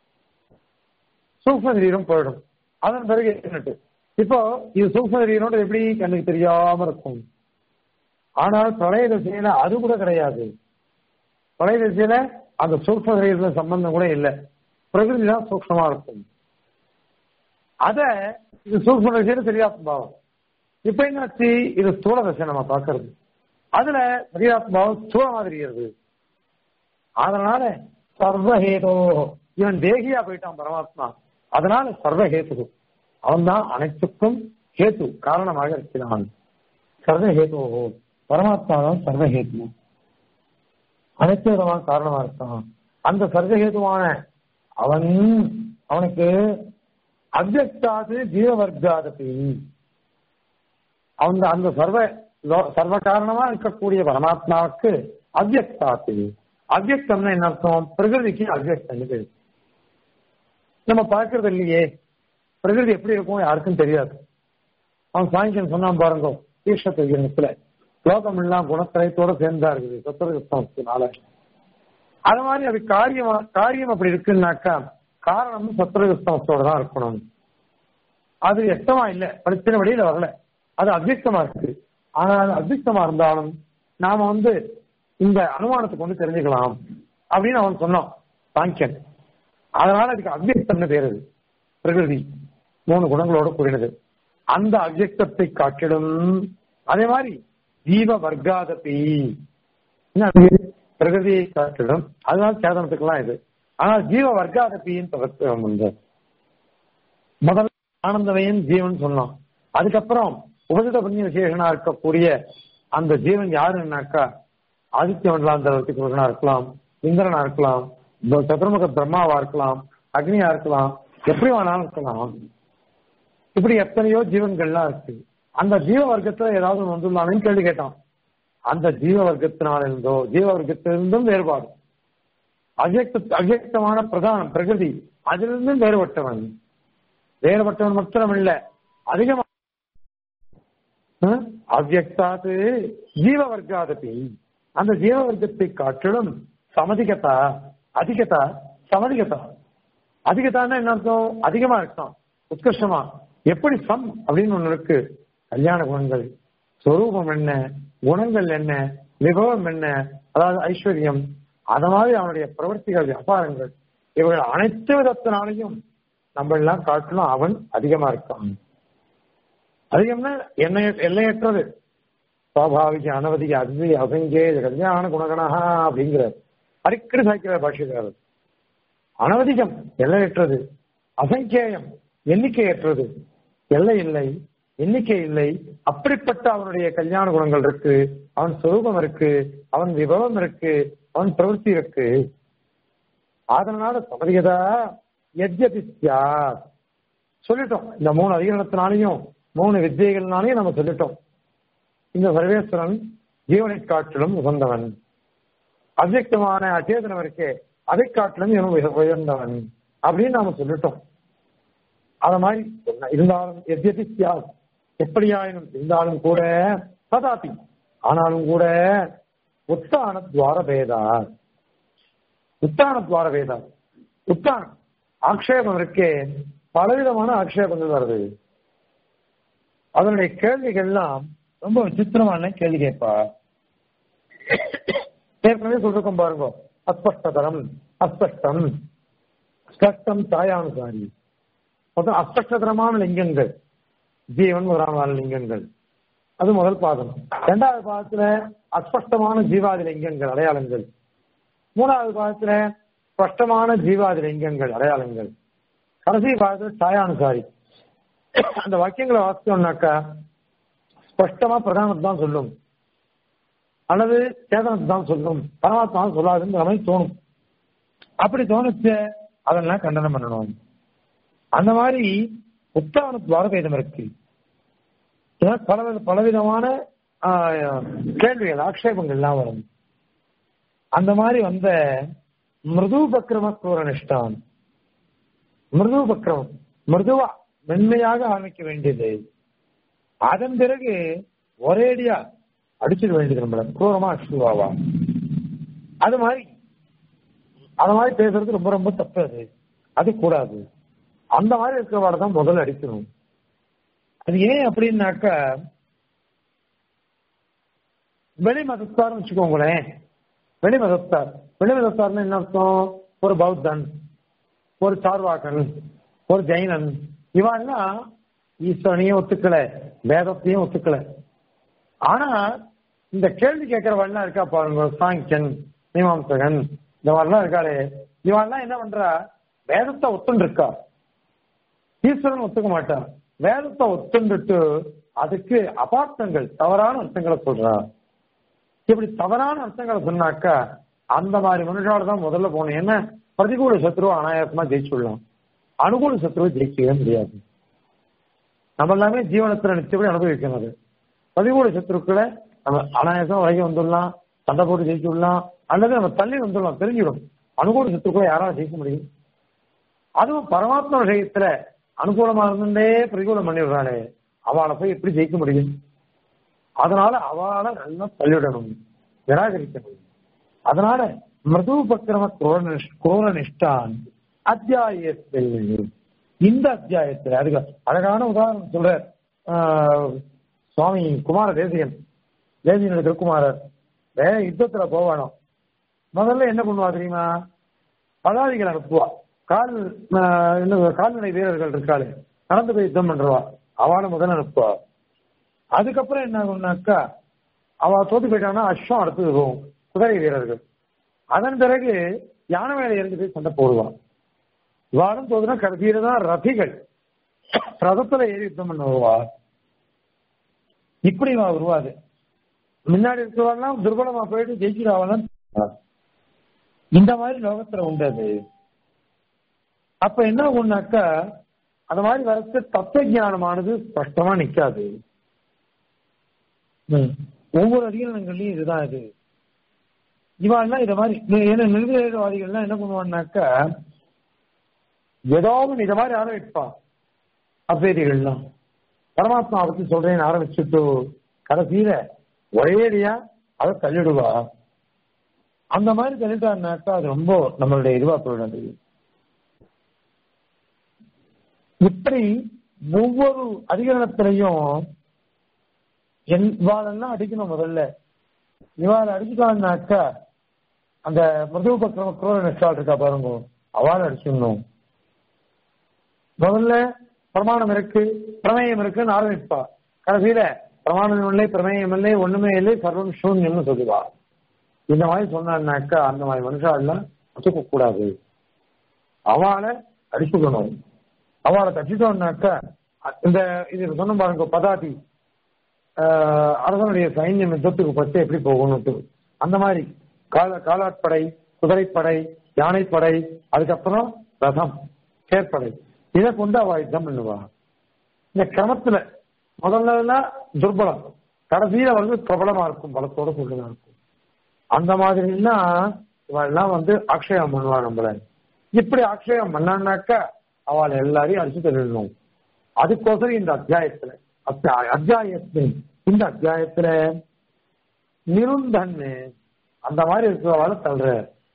Speaker 1: சூக்ம சரீரம் போயிடும் அதன் பிறகு என்னட்டு இப்போ இது சூக்ம சரீரம் எப்படி கண்ணுக்கு தெரியாம இருக்கும் ஆனால் பிரளய திசையில அது கூட கிடையாது பிரளய திசையில அந்த சூக்ம சரீரத்துல சம்பந்தம் கூட இல்லை பிரகிருதி தான் சூக்மமா இருக்கும் அத இது சூக்ம திசையில சரியாத்ம பாவம் இப்ப என்னாச்சு இது ஸ்தூல தசை நம்ம பாக்குறது அதுல சரியாத்ம பாவம் ஸ்தூலமா தெரிகிறது அதனால சர்வஹேதோ இவன் தேகியா போயிட்டான் பரமாத்மா அதனால சர்வஹேது அவன் தான் அனைத்துக்கும் ஹேத்து காரணமாக இருக்கிறான் சர்வஹேதோ பரமாத்மா தான் சர்வஹேத்து அனைத்து விதமான காரணமா இருக்கான் அந்த சர்வஹேதுவான அவன் அவனுக்கு அவ்வக்தாது ஜீவவர்க்காதபி அவன் அந்த சர்வ லோ- சர்வ காரணமா இருக்கக்கூடிய பரமாத்மாவுக்கு அவ்வக்தாது அவ்வக்தம்னா என்ன அர்த்தம் பிரகிருதிக்கு அவ்வக்தம் பேரு நம்ம பார்க்கறது இல்லையே பிரகிருதி எப்படி இருக்கும் யாருக்கும் தெரியாது அவன் சாயங்காலம் சொன்னான் பாருங்க ஈஷத்துல லோகம் எல்லாம் குணத்திரயத்தோட சேர்ந்தா இருக்குது சத்திரகிருஷ்ணத்தினால அது மாதிரி அது காரியம் காரியம் அப்படி இருக்குன்னாக்கா காரணம் சத்திரகிருஷ்ணத்தோட தான் இருக்கணும் அது எட்டமா இல்ல பிரச்சனை வெளியில வரல அது அவ்வியக்தமா இருக்கு ஆனா அது அவ்வியக்தமா இருந்தாலும் நாம வந்து இந்த அனுமானத்தை கொண்டு தெரிஞ்சுக்கலாம் அப்படின்னு அவன் சொன்னான் சாங்கியன் அதனால அதுக்கு அவ்வியக்தம்னு பேரு அது. பிரகிருதி மூணு குணங்களோட கூடினது அந்த அவ்வியக்தத்தை காட்டிடும் அதே மாதிரி ஜீவ வர்க்காதபி என்ன அது? பிரகிருதியை காட்டிடும் அதனால சேதனத்துக்கெல்லாம் இது ஆனால் ஜீவ வர்க்காதபின்னு தவிர்த்து வந்து முதல்ல ஆனந்தவயன் ஜீவன் சொன்னோம் அதுக்கப்புறம் உபசித புண்ணிய விசேஷனா இருக்கக்கூடிய அந்த ஜீவன் யாருன்னாக்கா ஆதித்ய மண்டலாந்தரத்துக்கு ஒருவனா இருக்கலாம் இந்திரனா இருக்கலாம் ப- சதுர்முக பிரம்மாவா இருக்கலாம் அக்னியா இருக்கலாம் எப்படி வேணாலும் இருக்கலாம் இப்படி எத்தனையோ ஜீவன்கள்லாம் இருக்கு அந்த ஜீவ வர்க்கத்துல ஏதாவது ஒண்ணு வந்துள்ளானு கேள்வி கேட்டான் அந்த ஜீவ வர்க்கத்தினால இருந்தோ ஜீவ வர்க்கத்திலிருந்தும் வேறுபாடு அவ்யக்த அவ்யக்தமான பிரதானம் பிரகிருதி அதிலிருந்தும் வேறுபட்டவன் வேறுபட்டவன் மாத்திரமல்ல அதிகமா ஹம்? அவ்யக்தாது ஜீவ வர்க்காதபி அந்த ஜீவ வர்க்கத்தை காட்டிலும் சமதிகதா அதிகதா சமதிகதா அதிகதான்னா என்ன அர்த்தம் அதிகமா இருக்கான் உத்கிருஷ்டமா எப்படி சம் அப்படின்னு ஒண்ணு இருக்கு கல்யாண குணங்கள் சொரூபம் என்ன குணங்கள் என்ன விபவம் என்ன அதாவது ஐஸ்வர்யம் அத மாதிரி அவனுடைய பிரவர்த்திகள் வியாபாரங்கள் இவர்கள் அனைத்து விதத்தினாலையும் நம்ம எல்லாம் காட்டிலும் அவன் அதிகமா இருக்கான் அதிகம்னா எண்ணெய் எல்லையற்றது சுவாபாவிக அனவதிக அதி அசங்கே கல்யாண குணகணா அப்படிங்கிறார் அடிக்கடி சாய்க்கிறார் பாஷ்யக்காரர் அனவதிகம் எல்லையற்றது அசங்கேயம் எண்ணிக்கையற்றது எல்லை இல்லை எண்ணிக்கை இல்லை அப்படிப்பட்ட அவனுடைய கல்யாண குணங்கள் இருக்கு அவன் சுரூபம் இருக்கு அவன் விபவம் இருக்கு அவன் பிரவൃத்தி இருக்கு அதனால சமதிகதா எத்யபி சியாத் சொல்லிட்டோம் இந்த மூணு அதிகரணத்தினாலையும் மூணு வித்தியைகள்னாலையும் நம்ம சொல்லிட்டோம் இந்த சர்வேஸ்வரன் ஜீவனை காட்டிலும் உகந்தவன் அவ்யக்தமான அச்சேதனம் இருக்கே அதை காட்டிலும் இவன் உய- உயர்ந்தவன் அப்படின்னு நாம சொல்லிட்டோம் அத மாதிரி சொன்ன- இருந்தாலும் எத்யபி சியாத் எப்படியாயினும் இருந்தாலும் கூட ததாபி ஆனாலும் கூட உத்தான துவார பேதா உத்தான துவார பேதா உத்தானம் ஆக்ஷேபம் இருக்கே பலவிதமான ஆக்ஷேபங்கள் வருது அதனுடைய கேள்விகள்லாம் ரொம்ப விசித்திரமான கேள்வி கேட்பா ஏற்கனவே சொல்லிருக்கோம் பாருங்க அஸ்பஷ்டதரம் அஸ்பஷ்டம் ஸ்பஷ்டம் சாயானுசாரி மொத்தம் அஸ்பஷ்டதரமான லிங்கங்கள் ஜீவன் முதலான லிங்கங்கள் அது முதல் பாதம் இரண்டாவது பாதத்துல அஸ்பஷ்டமான ஜீவாதி லிங்கங்கள் அடையாளங்கள் மூணாவது பாதத்துல ஸ்பஷ்டமான ஜீவாதி லிங்கங்கள் அடையாளங்கள் கடைசி பாதத்துல சாயானுசாரி அந்த வாக்கியங்களை வாசிச்சோம்னாக்கா ஸ்பஷ்டமா பிரதானத்தை தான் சொல்லும் அல்லது சேதனத்தை தான் சொல்லும் பரமாத்மா சொல்லாதுங்கிற மாதிரி தோணும் அப்படி தோணுச்சு அதெல்லாம் கண்டனம் பண்ணணும் அந்த மாதிரி உத்தான துவாரபேதம் இருக்கு ஏன்னா பல பலவிதமான ஆஹ், கேள்விகள் ஆக்ஷேபங்கள்லாம் வரும் அந்த மாதிரி வந்த மிருது பக்ரம நிஷ்டான் மிருது பக்ரமம் மிருதுவா மென்மையாக ஆரம்பிக்க வேண்டியது அதன் பிறகு ஒரேடியா அடிச்சிட வேண்டியது நம்மள குரூரமா அடிச்சுடுவாவா அது மாதிரி அது மாதிரி பேசுறது ரொம்ப ரொம்ப தப்பு அது அது கூடாது அந்த மாதிரி இருக்கிறவாட தான் முதல்ல அடிக்கணும் அது ஏன் அப்படின்னாக்க வெளி மதத்தார்னு வச்சுக்கோங்களேன் வெளி மதத்தார் வெளி மதத்தார்னு என்ன அர்த்தம் ஒரு பௌத்தன் ஒரு சார்வாக்கன் ஒரு ஜெயினன் இவெல்லாம் ஈஸ்வரனையும் ஒத்துக்கல வேதத்தையும் ஒத்துக்கல ஆனா இந்த கேள்வி கேட்கிறவன்லாம் இருக்கா பாருங்க சாங்கியன் மீமாம்சகன் இந்த மாதிரிலாம் இருக்காளே இவன்லாம் என்ன பண்றா வேதத்தை ஒத்துண்டு இருக்கா ஈஸ்வரன் ஒத்துக்க மாட்டான் வேதத்தை ஒத்துண்டுட்டு அதுக்கு அபார்த்தங்கள் தவறான அர்த்தங்களை சொல்றா இப்படி தவறான அர்த்தங்களை சொன்னாக்கா அந்த மாதிரி மனுஷால தான் முதல்ல போகணும் என்ன பிரதிகூல சத்ருவை அனாயாசமா ஜெயிச்சுடலாம் அனுகூல சத்ருவை ஜெயிக்கவே முடியாது நம்ம எல்லாமே ஜீவனத்துல நிச்சயப்படி அனுபவிக்கணும் அது பிரதிகூல சத்ருக்களை நம்ம அனாயாசம் வரைக்கும் வந்துடலாம் சண்டை போட்டு ஜெயிச்சு விடலாம் அல்லது நம்ம தள்ளி வந்துடலாம் தெரிஞ்சிடும் அனுகூல சத்ருக்களை யாரால ஜெயிக்க முடியும் அதுவும் பரமாத்மா விஷயத்துல அனுகூலமா இருந்தே பிரதிகூலம் பண்ணிடுறாளே அவளை போய் எப்படி ஜெயிக்க முடியும் அதனால அவளை நல்லா தள்ளிவிடணும் நிராகரிக்கணும் அதனால மிருது பக்கிரம குரோர நிஷ்டான் அத்தியாயத்தில் இந்த அத்தியாயத்தில் அதுக்கு அழகான உதாரணம் சொல்ற சுவாமி குமார தேசியன் தேசியனுடைய திருக்குமாரர் வே யுத்தத்துல போவானோ முதல்ல என்ன பண்ணுவா தெரியுமா பதாதிகள் அனுப்புவா கால் என்ன கால்நடை வீரர்கள் இருக்காளே நடந்து போய் யுத்தம் பண்றவா அவளை முதல்ல அனுப்புவா அதுக்கப்புறம் என்ன ஆகும்னாக்கா அவ தோத்து போயிட்டான்னா அஸ்வம் அடுத்தது போகும் குதிரை வீரர்கள் அதன் பிறகு யானை மேல இருந்து போய் சண்டை போடுவான் இவாளும் தோதுனா கடைசியில தான் ரதிகள் ரதத்துல ஏறி யுத்தம் பண்ண வருவா இப்படி வா வருவாது முன்னாடி இருக்கிறவெல்லாம் துர்பலமா போயிட்டு ஜெயிக்கிறாவெல்லாம் இந்த மாதிரி லோகத்துல உண்டு அது அப்ப என்ன ஆகும்னாக்கா அந்த மாதிரி வரத்து தத்துவ ஞானமானது ஸ்பஷ்டமா நிக்காது ஒவ்வொரு அதிகாரங்கள்லயும் இதுதான் இது இவாள்லாம் இத மாதிரி ஏன்னா நிர்வேதவாதிகள்லாம் என்ன பண்ணுவான்னாக்கா ஏதோ ஒன்று இத மாதிரி ஆரம்பிப்பான் அத்வைதிகள்லாம் பரமாத்மா பத்தி சொல்றேன்னு ஆரம்பிச்சுட்டு கடைசியில ஒரேடியா அதை தள்ளிடுவா அந்த மாதிரி தள்ளிட்டான்னாக்கா அது ரொம்ப நம்மளுடைய இதுவா போயிடும் இப்படி ஒவ்வொரு அதிகரணத்திலையும் இவாளெல்லாம் அடிக்கணும் முதல்ல இவாள் அடிச்சுட்டான்னாக்கா அந்த மிருதுவ பக்கிரம குரோர நெஸ்டால் இருக்கா பாருங்க அவள் அடிச்சிடணும் முதல்ல பிரமாணம் இருக்கு பிரமேயம் இருக்குன்னு ஆரம்பிப்பா கடைசியில பிரமாணம் இல்லை பிரமேயம் இல்லை ஒண்ணுமே இல்லை சர்வம் சூன்யம்னு சொல்லுவா இந்த மாதிரி சொன்னான்னாக்கா அந்த மாதிரி மனுஷாலாம் ஒத்துக்க கூடாது அவளை அடிச்சுக்கணும் அவளை தச்சிட்டோம்னாக்கா இந்த இது சொன்ன பாருங்க பதாதி அரசனுடைய சைன்யம் யுத்தத்துக்கு பற்றி எப்படி போகணும்ட்டு அந்த மாதிரி கால காலாட்படை குதிரைப்படை யானைப்படை அதுக்கப்புறம் ரதம் சேர்ப்படை இதை கொண்டு அவ யுத்தம் பண்ணுவா இந்த கிரமத்துல முதல்ல துர்பலம் கடைசியில வந்து பிரபலமா இருக்கும் பலத்தோட சொல்லுதா இருக்கும் அந்த மாதிரின்னா இவெல்லாம் வந்து ஆக்ஷயம் பண்ணுவா நம்மள இப்படி ஆக்ஷயம் பண்ணான்னாக்கா அவளை எல்லாரையும் அடிச்சு தள்ளிடணும் அதுக்கோசரம் இந்த அத்தியாயத்துல அத்தியாயத்தின் இந்த அத்தியாயத்துல நிருந்தன்னு அந்த மாதிரி இருக்கிறவாளை தள்ளுற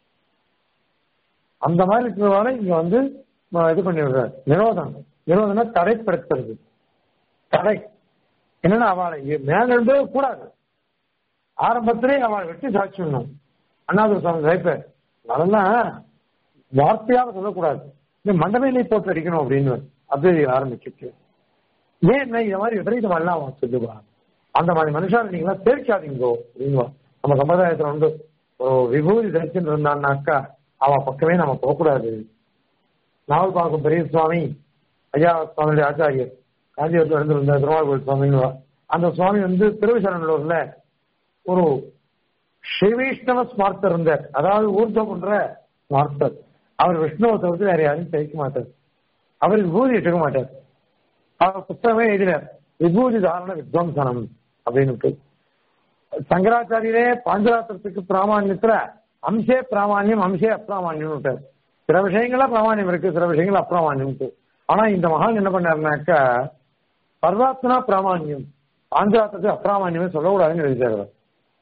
Speaker 1: அந்த மாதிரி இருக்கிறவாளை இங்க வந்து இது பண்ணி விடுற நிரோதம் நிரோதம்னா தடைப்படுத்துறது தடை என்னன்னா அவளை மேல இருந்து கூடாது ஆரம்பத்திலே அவளை வெட்டி சாட்சிடணும் அண்ணாது சுவாமி வைப்பேன் அதெல்லாம் வார்த்தையாக சொல்லக்கூடாது இந்த மண்டபையிலே போட்டு அடிக்கணும் அப்படின்னு அது ஆரம்பிச்சிட்டு ஏன் என்ன இந்த மாதிரி விபரீதம் எல்லாம் அவன் சொல்லுவா அந்த மாதிரி மனுஷால நீங்களா சேர்க்காதீங்கோ அப்படிங்குவா நம்ம சம்பிரதாயத்துல வந்து ஒரு விபூதி தரிசனம் இருந்தான்னாக்கா அவன் பக்கமே நம்ம போகக்கூடாது நாவல் பார்க்கும் பெரிய சுவாமி ஐயா சுவாமியுடைய ஆச்சாரியர் காஞ்சிபுரத்தில் இருந்திருந்த திருமால் கோயில் சுவாமின்னு அந்த சுவாமி வந்து திருவிசரணூர்ல ஒரு ஸ்ரீவைஷ்ணவ ஸ்மார்த்தர் இருந்தார் அதாவது ஊர்தம் பண்ற ஸ்மார்த்தர் அவர் விஷ்ணுவை தவிர்த்து வேற யாரையும் ஜெயிக்க மாட்டார் அவர் விபூதி எடுக்க மாட்டார் அவர் புத்தகமே எழுதினார் விபூதி தாரண வித்வம்சனம் அப்படின்னு சங்கராச்சாரியரே பாஞ்சராத்திரத்துக்கு பிராமான்யத்துல அம்சே பிராமான்யம் அம்சே அப்பிராமான்யம் விட்டார் சில விஷயங்கள பிராமான்யம் இருக்கு சில விஷயங்கள் அப்பிராமான்யம் இருக்கு ஆனா இந்த மகான் என்ன பண்ணாருனாக்கா பர்வாத்மனா பிராமான்யம் பாஞ்சராத்திரத்துக்கு அப்பிராமான்யமே சொல்லக்கூடாதுன்னு எழுதிட்டார் அவர்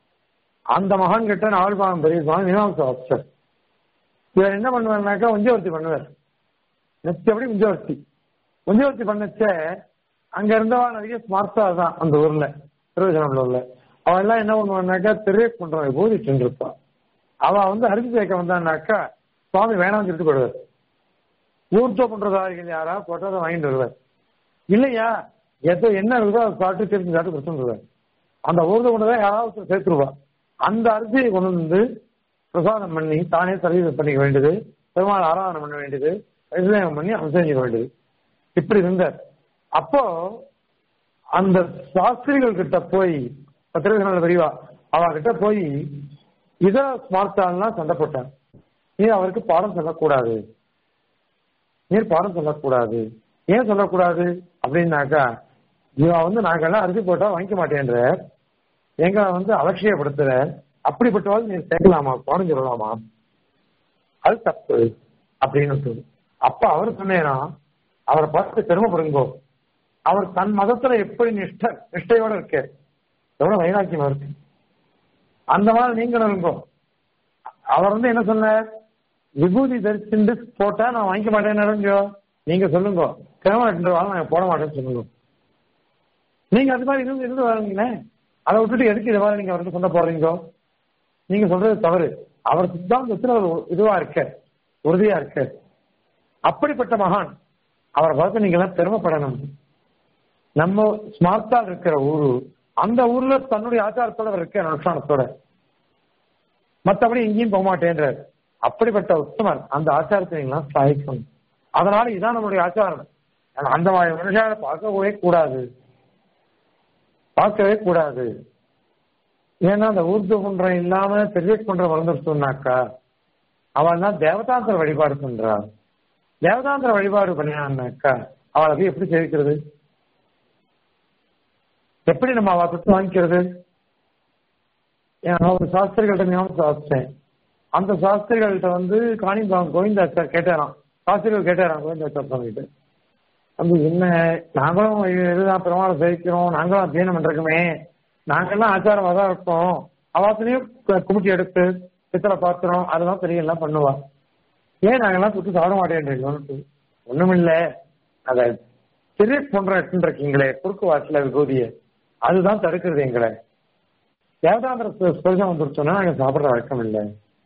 Speaker 1: அந்த மகான் கிட்ட நாவல்பாகம் பெரிய சுவாமி மீனாம்ச ஆஃபீஸர் இவர் என்ன பண்ணுவாருனாக்கா உஞ்சவர்த்தி பண்ணுவார் நிச்சயப்படி உஞ்சவர்த்தி உஞ்சவர்த்தி பண்ணச்ச அங்க இருந்தவா நிறைய ஸ்மார்த்தா தான் அந்த ஊர்ல திருவஜனம்ல அவன் எல்லாம் என்ன பண்ணுவான்னாக்கா தெரிய பண்றவன் போதிட்டு இருப்பான் அவ வந்து அரிசி சேர்க்க வந்தான்னாக்கா சுவாமி வேணாம்னு சொல்லிட்டு போடுவார் ஊர்த்தோ பண்றதாரிகள் யாரா போட்டதை வாங்கிட்டு வருவார் இல்லையா எதோ என்ன இருக்குதோ அதை சாப்பிட்டு திருப்பி சாப்பிட்டு கொடுத்துருவார் அந்த ஊர்த கொண்டுதான் யாராவது சேர்த்துருவா அந்த அரிசியை கொண்டு வந்து பிரசாதம் பண்ணி தானே சர்வீஸ் பண்ணிக்க வேண்டியது பெருமாள் ஆராதனை பண்ண வேண்டியது அபிஷேகம் பண்ணி அபிஷேகிக்க வேண்டியது இப்படி இருந்தார் அப்போ அந்த சாஸ்திரிகள் கிட்ட போய் பத்திரிகை விரிவா அவ கிட்ட போய் இதர ஸ்மார்த்தான்லாம் சண்டை போட்டான் நீர் அவருக்கு பாடம் சொல்லக்கூடாது நீர் பாடம் சொல்லக்கூடாது ஏன் சொல்லக்கூடாது அப்படின்னாக்கா இவன் வந்து நாங்கெல்லாம் அரிசி போட்டா வாங்கிக்க மாட்டேன்ற எங்களை வந்து அலட்சியப்படுத்துற அப்படிப்பட்டவாள் நீர் சேர்க்கலாமா பாடம் சொல்லலாமா அது தப்பு அப்படின்னு அப்ப அவர் சொன்னேனா அவரை பார்த்து பெருமைப்படுங்கோ அவர் தன் மதத்துல எப்படி நிஷ்ட நிஷ்டையோட இருக்க எவ்வளவு வைராக்கியமா இருக்கு அந்த மாதிரி நீங்களும் இருங்கோ அவர் வந்து என்ன சொன்னார் விபூதி தரிச்சுட்டு போட்டா நான் வாங்கிக்க மாட்டேன்னு நீங்க சொல்லுங்க கிழமை வாங்க நான் போட மாட்டேன்னு சொல்லுங்க நீங்க அது மாதிரி இருந்து இருந்து வரீங்களே அதை விட்டுட்டு எதுக்கு இதை மாதிரி நீங்க அவருக்கு சொல்ல போறீங்க நீங்க சொல்றது தவறு அவர் சித்தாந்தத்துல ஒரு இதுவா இருக்க உறுதியா இருக்க அப்படிப்பட்ட மகான் அவரை பார்த்து நீங்க எல்லாம் பெருமைப்படணும் நம்ம ஸ்மார்த்தா இருக்கிற ஊரு அந்த ஊர்ல தன்னுடைய ஆச்சாரத்தோட இருக்க அனுஷ்டானத்தோட மற்றபடி எங்கேயும் போக மாட்டேன்றார் அப்படிப்பட்ட உத்தமர் அந்த ஆச்சாரத்தை எல்லாம் சாய்க்கணும் அதனால இதான் நம்மளுடைய ஆச்சாரம் அந்த மாதிரி மனுஷால பார்க்கவே கூடாது பார்க்கவே கூடாது ஏன்னா அந்த ஊர்து குன்றம் இல்லாம பெரிய குன்றம் வளர்ந்துருச்சுனாக்கா அவள் தான் தேவதாந்திர வழிபாடு பண்றாள் தேவதாந்திர வழிபாடு பண்ணினான்னாக்கா அவளை போய் எப்படி சேவிக்கிறது எப்படி நம்ம அவ தொட்டு வாங்கிக்கிறது ஒரு சாஸ்திரிகள்ட்ட ஞாபகம் சாஸ்திரேன் அந்த சாஸ்திரிகள்கிட்ட வந்து காணிபாங்க கோவிந்தாச்சார் கேட்டாராம் சாஸ்திரிகள் கேட்டாராம் கோவிந்தாச்சார் சுவாமி கிட்ட வந்து என்ன நாங்களும் இதுதான் பெருமாளை சேவிக்கிறோம் நாங்களும் அத்தியனம் பண்றோமே நாங்கெல்லாம் ஆச்சாரமா தான் இருக்கோம் அவாத்திலையும் குமிட்டி எடுத்து பித்தளை பாத்திரம் அதெல்லாம் பெரிய எல்லாம் பண்ணுவா ஏன் நாங்கெல்லாம் சுட்டு சாப்பிட மாட்டேன்றீங்கன்னு ஒண்ணுமில்ல அத பெரிய போன்ற இருக்கீங்களே குறுக்கு வாட்டில விபூதிய அதுதான் தடுக்கிறது எங்களை தேவதாந்திர ஸ்பர்சம் வந்துருச்சோன்னா நாங்க சாப்பிடுற வழக்கம் இல்லை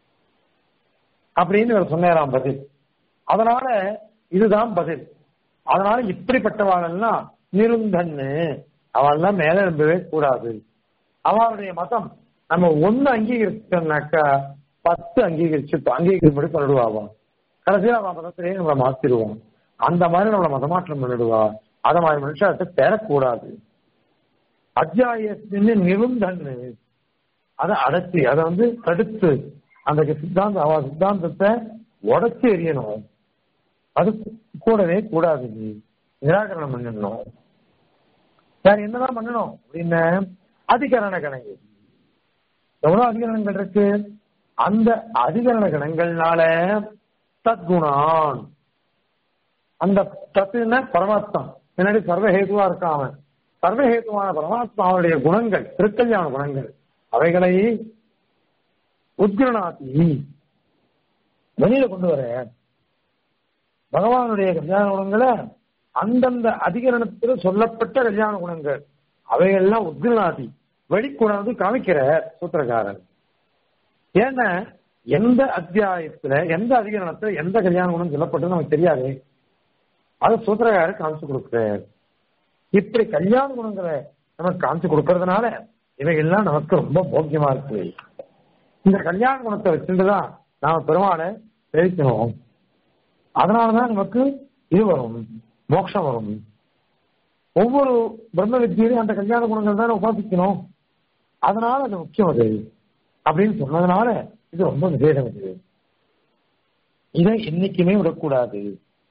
Speaker 1: அப்படின்னு இவர் சொன்னாராம் பதில் அதனால இதுதான் பதில் அதனால இப்படிப்பட்டவாளெல்லாம் நிருந்தன்னு அவள்லாம் மேல எழும்பவே கூடாது அவளுடைய மதம் நம்ம ஒண்ணு அங்கீகரிச்சோம்னாக்கா பத்து அங்கீகரிச்சு அங்கீகரிப்படி பண்ணிடுவாவா கடைசியா அவன் மதத்திலேயே நம்மளை மாத்திடுவோம் அந்த மாதிரி நம்மளை மதமாற்றம் பண்ணிடுவா அத மாதிரி மனுஷத்தை தேரக்கூடாது அத்தியாயத்தின் நிருந்தன்னு அதை அடைச்சி அதை வந்து தடுத்து அந்த சித்தாந்த அவ சித்தாந்தத்தை உடச்சு எறியணும் அது கூடவே கூடாது நீ நிராகரணம் பண்ணணும் வேற என்னதான் பண்ணணும் அப்படின்னு அதிகரண கணக்கு எவ்வளவு அதிகரணங்கள் இருக்கு அந்த அதிகரண கணங்கள்னால தத்குணான் அந்த தத்துனா பரமாத்மா பின்னாடி சர்வஹேதுவா இருக்கான் அவன் சர்வஹேதுவான பரமாத்மாவுடைய குணங்கள் திருக்கல்யாண குணங்கள் அவைகளை உத்கிரணாதி வெளியில கொண்டு வர பகவானுடைய கல்யாண குணங்களை அந்தந்த அதிகரணத்தில் சொல்லப்பட்ட கல்யாண குணங்கள் அவைகள்லாம் உத்கிரணாதி வெளிக்கொணர்ந்து காமிக்கிற சூத்திரக்காரன் ஏன்னா எந்த அத்தியாயத்துல எந்த அதிகரணத்துல எந்த கல்யாண குணம் சொல்லப்பட்டது நமக்கு தெரியாது அது சூத்திரக்காரர் காமிச்சு கொடுக்கிறார் இப்படி கல்யாண குணங்களை நமக்கு காமிச்சு கொடுக்கறதுனால இவைகள்லாம் நமக்கு ரொம்ப போக்கியமா இருக்கு இந்த கல்யாண குணத்தை வச்சுட்டுதான் நாம பெருமாளை தெரிவிக்கணும் அதனாலதான் நமக்கு இது வரும் மோட்சம் வரும் ஒவ்வொரு பிரம்ம வித்தியிலும் அந்த கல்யாண குணங்கள் தானே உபாசிக்கணும் அதனால அது முக்கியம் அது அப்படின்னு சொன்னதுனால இது ரொம்ப விசேஷம் இது இதை என்னைக்குமே விடக்கூடாது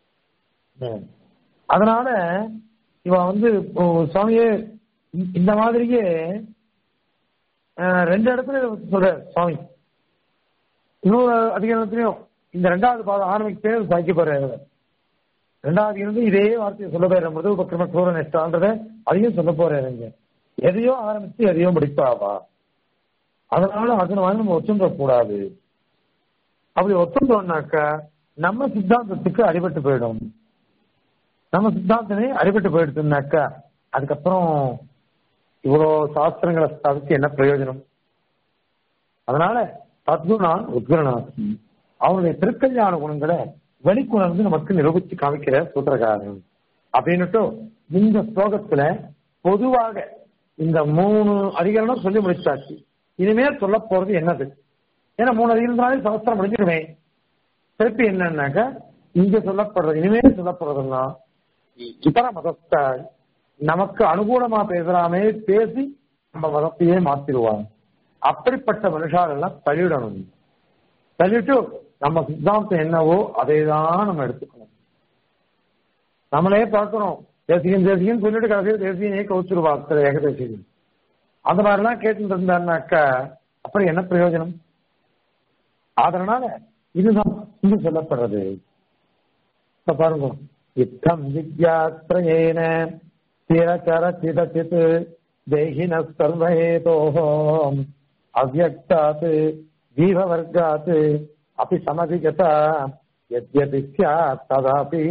Speaker 1: அதனால இவ வந்து சுவாமியே இந்த மாதிரியே ரெண்டு இடத்துல சொல்ற சுவாமி இன்னொரு அதிகாரத்திலையும் இந்த ரெண்டாவது பாதம் ஆரம்பிக்கவே சாய்க்க போறாரு ரெண்டாவது இருந்து இதே வார்த்தையை சொல்ல போற மிருது பக்கிரம சூர நெஷ்டான்றத அதையும் சொல்ல போறாருங்க எதையோ ஆரம்பிச்சு எதையோ முடிப்பாவா அதனால அதனை வந்து நம்ம ஒத்துன்ற கூடாது அப்படி ஒத்துந்தோம்னாக்கா நம்ம சித்தாந்தத்துக்கு அடிபட்டு போயிடும் நம்ம சித்தாந்தமே அடிபட்டு போயிடுச்சுனாக்கா அதுக்கப்புறம் இவ்வளவு சாஸ்திரங்களை ஸ்தாபிச்சு என்ன பிரயோஜனம் அதனால தத்குணான் உத்குணாசி அவனுடைய திருக்கல்யாண குணங்களை வெளிக்குணர்ந்து நமக்கு நிரூபிச்சு காமிக்கிற சூத்திரக்காரன் அப்படின்னுட்டு இந்த ஸ்லோகத்துல பொதுவாக இந்த மூணு அதிகாரம் சொல்லி முடிச்சாச்சு இனிமேல் சொல்ல போறது என்னது ஏன்னா மூணு அதிகாரத்தினாலே சமஸ்திரம் முடிஞ்சிருமே திருப்பி என்னன்னாக்க இங்க சொல்லப்படுறது இனிமேல் சொல்லப்படுறதுலாம் இதர மதத்தால் நமக்கு அனுகூலமா பேசுறாமே பேசி நம்ம மதத்தையே மாத்திடுவாங்க அப்படிப்பட்ட மனுஷாலெல்லாம் தள்ளிடணும் தள்ளிட்டு நம்ம சித்தாந்தம் என்னவோ அதை தான் நம்ம எடுத்துக்கணும் நம்மளே பார்க்கிறோம் தேசிகன் தேசிகன் சொல்லிட்டு கடைசியில் தேசியனே கவுச்சிருவா அத்தனை ஏக தேசிகன் அந்த மாதிரிலாம் கேட்டுட்டு இருந்தாருனாக்கா அப்புறம் என்ன பிரயோஜனம் அதனால இதுதான் இங்கு சொல்லப்படுறது இப்ப பாருங்க யுத்தம் வித்யாத்ரயேன திரச்சரச்சிதச்சித் தேகின சர்வஹேதோஹம் அவ்வக்தாத் ஜீவவர்காத் அபி சமதிகதா யத்யபி ஸ்யாத் ததாபி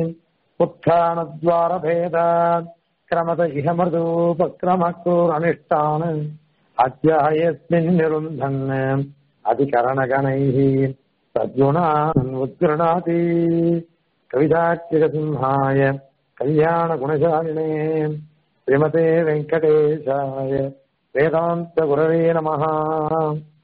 Speaker 1: உत्थानद्वारभेदात् क्रमत इह मृदूपक्रमक्रूरनिष्ठान् अध्यायस्मिन् निरुन्धन् अधिकरणगणैः सद्गुणान् उद्गृणाति कविताक्षिकसिंहाय कल्याणगुणशालिने श्रीमते वेङ्कटेशाय वेदान्तगुरवे नमः